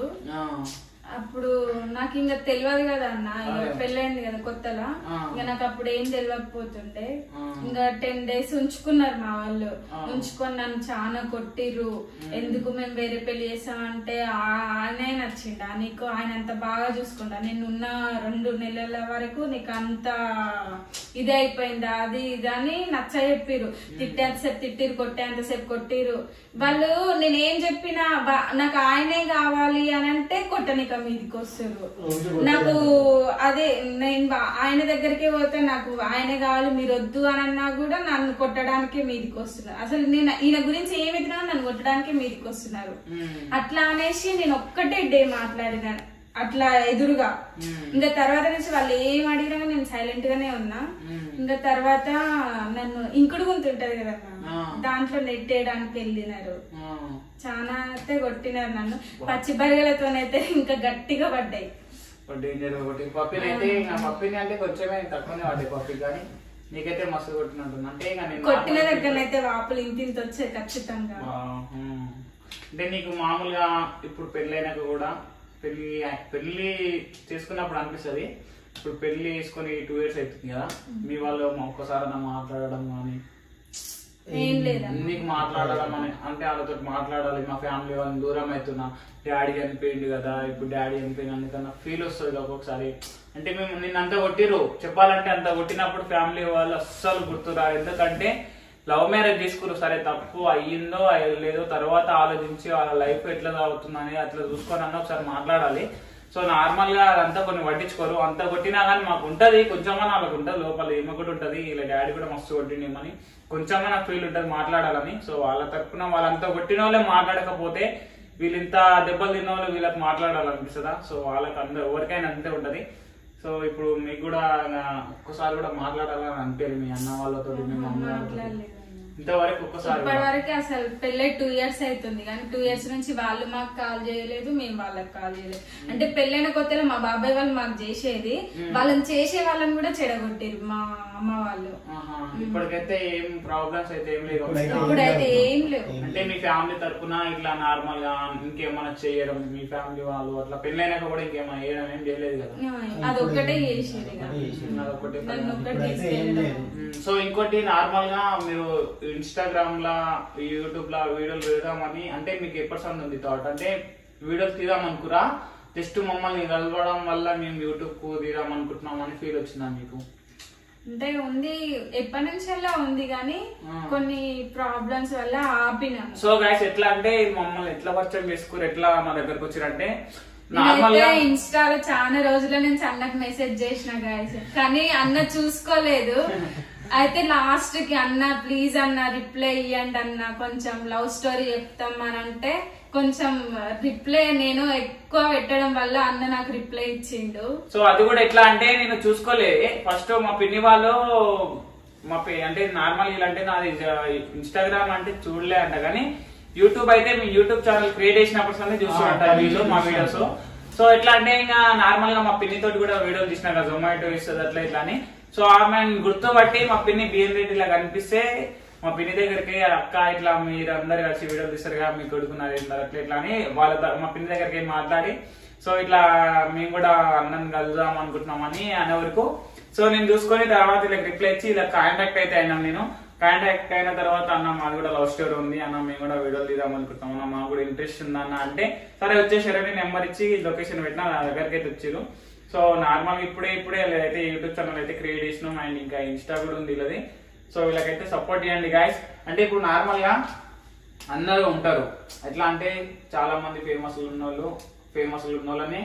Speaker 6: అప్పుడు నాకు ఇంకా తెలియదు కదా అన్న ఇంకా
Speaker 1: అదే.
Speaker 6: పెళ్ళైంది కదా కొత్తలా
Speaker 1: ఆ.
Speaker 6: ఇంకా నాకు అప్పుడు ఏం తెలియకపోతుండే
Speaker 1: ఆ.
Speaker 6: ఇంకా టెన్ డేస్ ఉంచుకున్నారు మా వాళ్ళు
Speaker 1: ఆ.
Speaker 6: ఉంచుకొని నన్ను చాలా కొట్టిర్రు ఎందుకు మేము వేరే పెళ్లి చేసామంటే ఆ- ఆయనే నచ్చిండా నీకు ఆయన అంత బాగా చూసుకుంటా నేను ఉన్న రెండు నెలల వరకు నీకు అంత ఇది అయిపోయిందా అది ఇది అని నచ్చ చెప్పిర్రు తిట్టేంతసేపు తిట్టిరు కొట్టేంతసేపు కొట్టిరు వాళ్ళు నేనేం చెప్పినా బా- నాకు ఆయనే కావాలి అని అంటే కొట్టనిక మీదకి వస్తారు నాకు అదే నేను బా- ఆయన దగ్గరికి పోతే నాకు ఆయనే కావాలి మీరు వద్దు అని అన్నా కూడా నన్ను కొట్టడానికే మీదికి వస్తున్నారు అసలు నేను ఈయన గురించి ఏమి ఎదిగినా నన్ను కొట్టడానికే మీదికి వస్తున్నారు అట్లా అనేసి నేను ఒక్కటే డే మాట్లాడిన అట్లా ఎదురుగా ఇంకా తర్వాత నుంచి వాళ్ళు ఏం అడిగినా కానీ నేను సైలెంట్ గానే ఉన్నా ఇంకా తర్వాత నన్ను ఇంకుడు గుంతుంటది కదా
Speaker 1: ఆ.
Speaker 6: దాంట్లో నెట్టేయడానికి వెళ్ళినారు చాలా అయితే కొట్టినారు నన్ను పచ్చి బరిగలతోనైతే ఇంకా గట్టిగా పడ్డాయి
Speaker 1: డేంజర్ ఒకటి పప్పిని అయితే ఇంకా పప్పిని అంటే కొంచెమే తక్కువనే పడ్డాయి పప్పి కానీ నీకైతే మస్తు కొట్టినట్టుంది అంటే ఇంకా నేను
Speaker 6: కొట్టిన
Speaker 1: normal
Speaker 6: దగ్గరనైతే వాపులు ఇంత ఇంత వచ్చాయి ఖచ్చితంగా
Speaker 1: ఆ, హ్మ్. అంటే నీకు మామూలుగా ఇప్పుడు పెళ్ళైనాక కూడా పెళ్లి పెళ్లి చేసుకున్నప్పుడు అనిపిస్తుంది ఇప్పుడు పెళ్లి చేసుకొని టూ ఇయర్స్ అవుతుంది కదా మీ వాళ్ళు ఒక్కసారి మాట్లాడడం కానీ
Speaker 6: ఏం లేదన్న
Speaker 1: నీకు మాట్లాడడం అని అంటే వాళ్ళతో మాట్లాడాలి మా ఫ్యామిలీ వాళ్ళని దూరం అవుతున్నా డాడీ చనిపోయింది కదా ఇప్పుడు డాడీ చనిపోయినందుకన్నా ఫీల్ వస్తుంది ఒక్కొక్కసారి అంటే మేము నిన్న అంతా కొట్టిరు చెప్పాలంటే అంత కొట్టినప్పుడు ఫ్యామిలీ వాళ్ళు అస్సలు గుర్తురారు ఎందుకంటే లవ్ మ్యారేజ్ చేసుకురు సరే తప్పు అయ్యిందో అయ్యలేదో తర్వాత ఆలోచించి వాళ్ళ లైఫ్ ఎట్లా అవుతుందని అట్లా చూసుకొని అన్న ఒకసారి మాట్లాడాలి సో నార్మల్ గా అదంతా కొన్ని పట్టించుకోరు అంత కొట్టినా కానీ మాకు ఉంటది కొంచెమన్నా వాళ్ళకి ఉంటుంది లోపల ఏమో కూడా ఉంటది ఇలా డాడీ కూడా మస్తు కొట్టిండేమని కొంచెమన్నా నాకు ఫీల్ ఉంటది మాట్లాడాలని సో వాళ్ళ తరపున వాళ్ళంతా కొట్టిన వాళ్ళే మాట్లాడకపోతే వీళ్ళు ఇంత దెబ్బలు తిన్న వాళ్ళు వీళ్ళకి మాట్లాడాలనిపిస్తుందా సో వాళ్ళకి అందరూ ఎవరికైనా అంతే ఉంటది సో ఇప్పుడు మీకు కూడా ఆ, ఒక్కసారి కూడా మాట్లాడాలని అనిపించారు మీ అన్న వాళ్ళతో మీ మమ్మీ వాళ్ళతో
Speaker 6: మాట్లాడలేదన్న
Speaker 1: ఇంతవరకు ఒక్కసారి
Speaker 6: ఇప్పటి
Speaker 1: కూడా.
Speaker 6: వరకు అసలు పెళ్ళై టూ ఇయర్స్ అవుతుంది కానీ టూ ఇయర్స్ నుంచి వాళ్ళు మాకు కాల్ చేయలేదు మేము వాళ్ళకి కాల్ చేయలేదు అంటే పెళ్ళైన కొత్తలో మా బాబాయ్ వాళ్ళు మాకు చేసేది వాళ్ళని చేసే వాళ్ళని కూడా చెడగొట్టారు మా అమ్మ వాళ్ళు
Speaker 1: ఆహా. ఇప్పటికైతే ఏం ప్రాబ్లమ్స్ అయితే ఏం లేవు
Speaker 4: ఇప్పుడైతే
Speaker 6: ఇప్పుడైతే ఏం లేవు
Speaker 1: అంటే మీ ఫ్యామిలీ తరపున ఇట్లా నార్మల్ గా ఇంకేమైనా చేయడం మీ ఫ్యామిలీ వాళ్ళు అట్లా పెళ్ళైనాక కూడా ఇంకేమైనా చేయడం ఏం చేయలేదు కదా
Speaker 6: అదొక్కటే చేసేది ఇక.
Speaker 4: ఒకటే చేసింది.
Speaker 1: అదొకటి
Speaker 6: నన్ను ఒక్కటి
Speaker 4: ఇప్పుడైతే ఏం లేదు
Speaker 1: ఉమ్, సో ఇంకోటి నార్మల్ గా మీరు ఇన్స్టాగ్రామ్ లా యూట్యూబ్ లా వీడియోలు పెడదామని అంటే మీకు ఎప్పటి సంది ఉంది థాట్ అంటే వీడియోలు తీద్దాం అనుకురా జస్ట్ మమ్మల్ని కలవడం వల్ల మేము యూట్యూబ్ కు తీద్దాం అనుకుంటున్నాం అని ఫీల్ వచ్చిందా మీకు
Speaker 6: అంటే ఉంది ఎప్పటి నుంచెల్లా ఉంది కానీ
Speaker 1: ఆ.
Speaker 6: కొన్ని ప్రాబ్లమ్స్ వల్ల ఆపినాము
Speaker 1: సో గైస్ ఎట్లా అంటే మమ్మల్ని ఎట్లా పరిచయం చేసుకోరు ఎట్లా మా దగ్గరకు వచ్చిరంటే నార్మల్
Speaker 6: నేనైతే
Speaker 1: గా
Speaker 6: ఇన్స్టాలో చాలా రోజుల నుంచి అన్నకు మెసేజ్ చేసిన గాయస్ కానీ అన్న చూసుకోలేదు అయితే లాస్ట్ కి అన్న ప్లీజ్ అన్న రిప్లై ఇవ్వండి అన్న కొంచెం లవ్ స్టోరీ చెప్తాం అని అంటే కొంచెం రిప్లై నేను ఎక్కువ పెట్టడం వల్ల అన్న నాకు రిప్లై ఇచ్చిండు
Speaker 1: సో అది కూడా ఎట్లా అంటే నేను చూసుకోలే ఫస్ట్ మా పిన్ని వాళ్ళు మా పే అంటే నార్మల్ అంటే నాది ఇన్స్టాగ్రామ్ అంటే చూడలే అంట కానీ యూట్యూబ్ అయితే మీ యూట్యూబ్ ఛానల్ క్రియేట్ చేసినప్పటి నుండి చూస్తూ
Speaker 4: ఆ,
Speaker 1: ఉంటారు వీళ్ళు మా
Speaker 4: చూస్తూ
Speaker 1: వీడియోస్
Speaker 4: ఉంటాం.
Speaker 1: సో ఎట్లా అంటే ఇంకా నార్మల్ గా మా పిన్ని తోటి కూడా వీడియోలు తీసిన కదా జొమాటో ఇస్తుంది అట్లా ఇట్లా అని సో ఆమె గుర్తుపట్టి మా పిన్ని బిఎన్ రెడ్డి ఇలా కనిపిస్తే మా పిన్ని దగ్గరికి అక్క ఇట్లా మీరు అందరు కలిసి వీడియోలు తీస్తారుగా మీ కొడుకున్నారు ఏంటారు అట్లా ఇట్లా అని వాళ్ళ ద- మా పిన్ని దగ్గరికి మాట్లాడి సో ఇట్లా మేము కూడా అన్నం కలుద్దాం అనుకుంటున్నామని అనే వరకు సో నేను చూసుకొని తర్వాత ఇలా రిప్లై ఇచ్చి ఇలా కాంటాక్ట్ అయితే అయినాం నేను కాంటాక్ట్ అయిన తర్వాత అన్న మాది కూడా లవ్ స్టోరీ ఉంది అన్న మేము కూడా వీడియోలు తీద్దాం అనుకుంటాం అన్న మాకు కూడా ఇంట్రెస్ట్ ఉంది అన్న అంటే సరే వచ్చేసారని నెంబర్ ఇచ్చి లొకేషన్ పెట్టినా నా దగ్గరికి అయితే వచ్చారు సో నార్మల్ ఇప్పుడే ఇప్పుడే అయితే యూట్యూబ్ ఛానల్ అయితే క్రియేట్ చేసినాం అండ్ ఇంకా ఇన్స్టా కూడా ఉంది వీళ్ళది సో వీళ్ళకైతే సపోర్ట్ చేయండి గాయస్ అంటే ఇప్పుడు నార్మల్ గా అందరూ ఉంటారు ఎట్లా అంటే చాలా మంది ఫేమస్ ఉన్న వాళ్ళు ఫేమస్ ఉన్న వాళ్ళని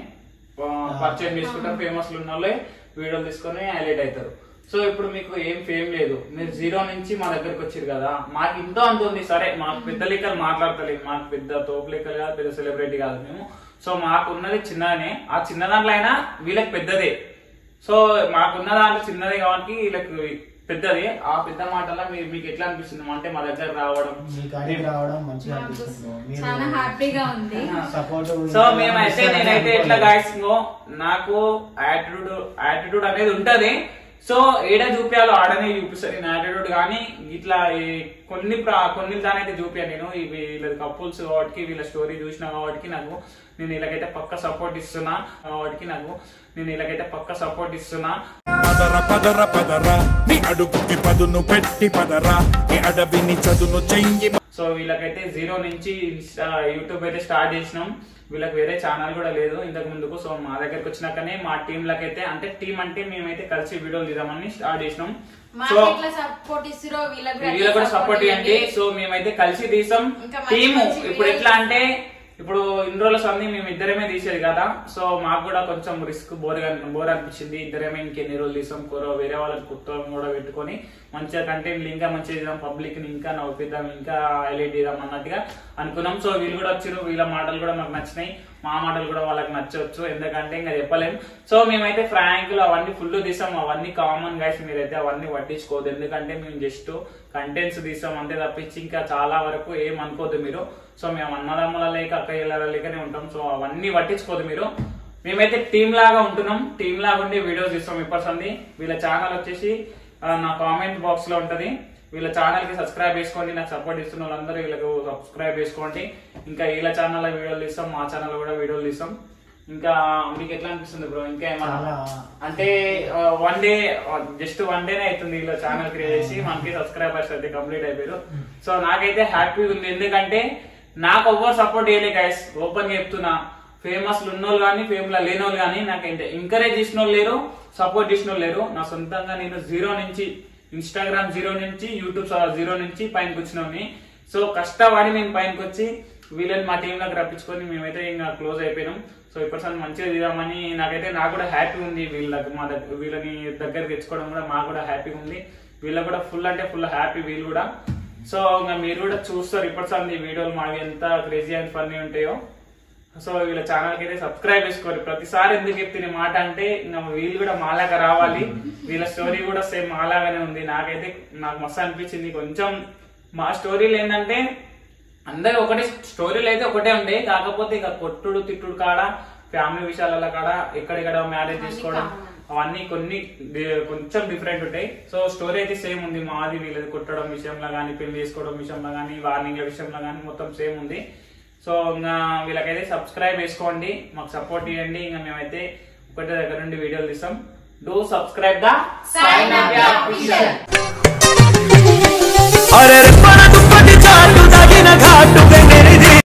Speaker 1: పరిచయం చేసుకుంటారు ఫేమస్ ఉన్న వాళ్ళే వీడియోలు తీసుకొని హైలైట్ అవుతారు సో ఇప్పుడు మీకు ఏం ఫేమ్ లేదు మీరు జీరో నుంచి మా దగ్గరకు వచ్చారు కదా మాకు ఇంతో అంత ఉంది సరే మాకు పెద్ద లెక్కలు మాట్లాడతలేదు మాకు పెద్ద తోపు లెక్కలు కాదు పెద్ద సెలబ్రిటీ కాదు మేము సో మాకు ఉన్నది చిన్ననే ఆ చిన్న దాంట్లో అయినా వీళ్ళకి పెద్దదే సో మాకున్న దాంట్లో చిన్నది కాబట్టి వీళ్ళకి పెద్దది ఆ పెద్ద మాటల మీరు మీకు ఎట్లా అనిపిస్తుంది అంటే మా దగ్గర రావడం
Speaker 4: మీ కాడికి రావడం మంచిగా అనిపిస్తుంది
Speaker 6: చాలా హ్యాపీగా ఉంది
Speaker 4: సపోర్ట్
Speaker 1: సో మేమైతే నేనైతే ఎట్లా గాయస్ నాకు యాటిట్యూడ్ యాటిట్యూడ్ అనేది ఉంటది సో ఏడ చూపించాలో ఆడనే చూపిస్తాను నేను యాటిట్యూడ్ కానీ ఇట్లా ఈ కొన్ని ప్రా- కొన్ని దానైతే చూపించాను నేను ఈ వీళ్ళ కపుల్స్ కాబట్టి వీళ్ళ స్టోరీ చూసిన కాబట్టి నాకు నేను వీళ్ళకైతే పక్క సపోర్ట్ ఇస్తున్నా కాబట్టి నాకు నేను వీళ్ళకైతే పక్క సపోర్ట్ ఇస్తున్నా
Speaker 9: పదర పదర పదర నీ అడుగుకి పదును పెట్టి పదరా నీ అడవిని చదును చెయ్యి
Speaker 1: సో వీళ్ళకైతే జీరో నుంచి ఇన్స్టా యూట్యూబ్ అయితే స్టార్ట్ చేసినాం వీళ్ళకి వేరే ఛానల్ కూడా లేదు ఇంతకు ముందుకు సో మా దగ్గరకు వచ్చినాకనే మా టీం లకైతే అంటే టీం అంటే మేమైతే కలిసి వీడియోలు తీద్దామని స్టార్ట్ చేసినాం
Speaker 3: మాకు
Speaker 1: సో
Speaker 3: ఎట్లా సపోర్ట్ ఇస్తారో వీళ్ళకి
Speaker 1: వీళ్ళకి కూడా సపోర్ట్ ఇవ్వండి సో మేమైతే కలిసి తీసాం
Speaker 3: ఇంకా మంచి
Speaker 1: టీమ్
Speaker 3: మంచి
Speaker 1: ఇప్పుడు
Speaker 3: videos
Speaker 1: ఎట్లా అంటే ఇప్పుడు ఇన్ని రోజుల సంది మేము ఇద్దరమే తీసేది కదా సో మాకు కూడా కొంచెం రిస్క్ బోర్ బోర్ అనిపించింది ఇద్దరమే ఇంకెన్ని రోజులు తీసాం కూర వేరే వాళ్ళకి కొత్త కూడా పెట్టుకొని మంచిగా కంటెంట్ ఇంకా మంచిగా చేద్దాం పబ్లిక్ ని ఇంకా నవ్విద్దాం ఇంకా హైలైట్ చేద్దాం అన్నట్టుగా అనుకున్నాం సో వీళ్ళు కూడా వచ్చారు వీళ్ళ మాటలు కూడా మాకు నచ్చినాయి మా మాటలు కూడా వాళ్ళకి నచ్చవచ్చు ఎందుకంటే ఇంకా చెప్పలేం సో మేమైతే ఫ్రాంకులు అవన్నీ ఫుల్ తీసాం అవన్నీ కామన్ గైస్ మీరైతే అవన్నీ పట్టించుకోవద్దు ఎందుకంటే మేము జస్ట్ కంటెంట్స్ తీసాం అంతే తప్పించి ఇంకా చాలా వరకు ఏం అనుకోవద్దు మీరు సో మేము అన్నదమ్ముల లేక అక్కయ్యల లేకనే ఉంటాం సో అవన్నీ పట్టించుకోవద్దు మీరు మేమైతే టీమ్ లాగా ఉంటున్నాం టీమ్ లాగా ఉండి వీడియోస్ ఇస్తాం ఇప్పటి వీళ్ళ ఛానల్ వచ్చేసి ఆ, నా కామెంట్ బాక్స్ లో ఉంటది వీళ్ళ ఛానల్ కి సబ్స్క్రైబ్ చేసుకోండి నాకు సపోర్ట్ ఇస్తున్న వాళ్ళందరూ వీళ్ళకు సబ్స్క్రైబ్ చేసుకోండి ఇంకా వీళ్ళ ఛానల్ వీడియోలు తీస్తాం మా ఛానల్ కూడా వీడియోలు తీస్తాం ఇంకా మీకు ఎట్లా అనిపిస్తుంది బ్రో ఇంకా ఏమన్నా
Speaker 4: చాలా
Speaker 1: అంటే వన్ డే జస్ట్ వన్ డేనే అవుతుంది ఇలా ఛానల్ క్రియేట్ చేసి మనకి సబ్స్క్రైబర్స్ అయితే కంప్లీట్ అయిపోయారు సో నాకైతే హ్యాపీ ఉంది ఎందుకంటే నాకు ఎవ్వరు సపోర్ట్ చేయలే గైస్ ఓపెన్ గా చెప్తున్నా ఫేమస్ ఉన్నోళ్ళు కానీ ఫేమ్ లా లేని వాళ్ళు కానీ నాకు ఎంకరేజ్ చేసిన వాళ్ళు లేరు సపోర్ట్ చేసిన వాళ్ళు లేరు నా సొంతంగా నేను జీరో నుంచి ఇన్స్టాగ్రామ్ జీరో నుంచి యూట్యూబ్ జీరో నుంచి పైనకి వచ్చినోని సో కష్టపడి నేను పైనకి వచ్చి వీళ్ళని మా టీమ్ లోకి రప్పించుకొని మేమైతే ఇంకా క్లోజ్ అయిపోయినాం సో ఇప్పుడు మంచిగా తీద్దామని నాకైతే నాకు కూడా హ్యాపీ ఉంది వీళ్ళ మా దగ్గర వీళ్ళని దగ్గర తెచ్చుకోవడం కూడా మాకు కూడా హ్యాపీగా ఉంది వీళ్ళకి కూడా ఫుల్ అంటే ఫుల్ హ్యాపీ వీళ్ళు కూడా సో ఇంకా మీరు కూడా చూస్తారు ఇప్పటి ఈ వీడియోలు మావి ఎంత క్రేజీ అండ్ ఫన్నీ ఉంటాయో సో వీళ్ళ ఛానల్ కి అయితే సబ్స్క్రైబ్ చేసుకోరు ప్రతిసారి ఎందుకు చెప్తున్న ఈ మాట అంటే ఇంకా వీళ్ళు కూడా మాలాగా రావాలి వీళ్ళ స్టోరీ కూడా సేమ్ మాలాగానే ఉంది నాకైతే నాకు మస్తు అనిపించింది కొంచెం మా స్టోరీలు ఏంటంటే అందరు ఒకటే స్టోరీలు అయితే ఒకటే ఉండే కాకపోతే ఇక కొట్టుడు తిట్టుడు కాడ ఫ్యామిలీ విషయాల కాడ ఎక్కడెక్కడ మ్యారేజ్ చేసుకోవడం అవన్నీ కొన్ని డి- కొంచెం డిఫరెంట్ ఉంటాయి సో స్టోరీ అయితే సేమ్ ఉంది మాది వీళ్ళది కొట్టడం విషయంలో కానీ పెళ్లి చేసుకోవడం విషయంలో కానీ వార్నింగ్ విషయంలో కానీ మొత్తం సేమ్ ఉంది సో ఇంకా వీళ్ళకైతే సబ్స్క్రైబ్ చేసుకోండి మాకు సపోర్ట్ ఇవ్వండి ఇంకా మేమైతే ఒకటే దగ్గర నుండి వీడియోలు తీస్తాం do subscribe the
Speaker 3: Sai Navya Official.
Speaker 5: అరే రెప్పన దుప్పటి చాటు తగిన ఘాటు వెన్నెరిది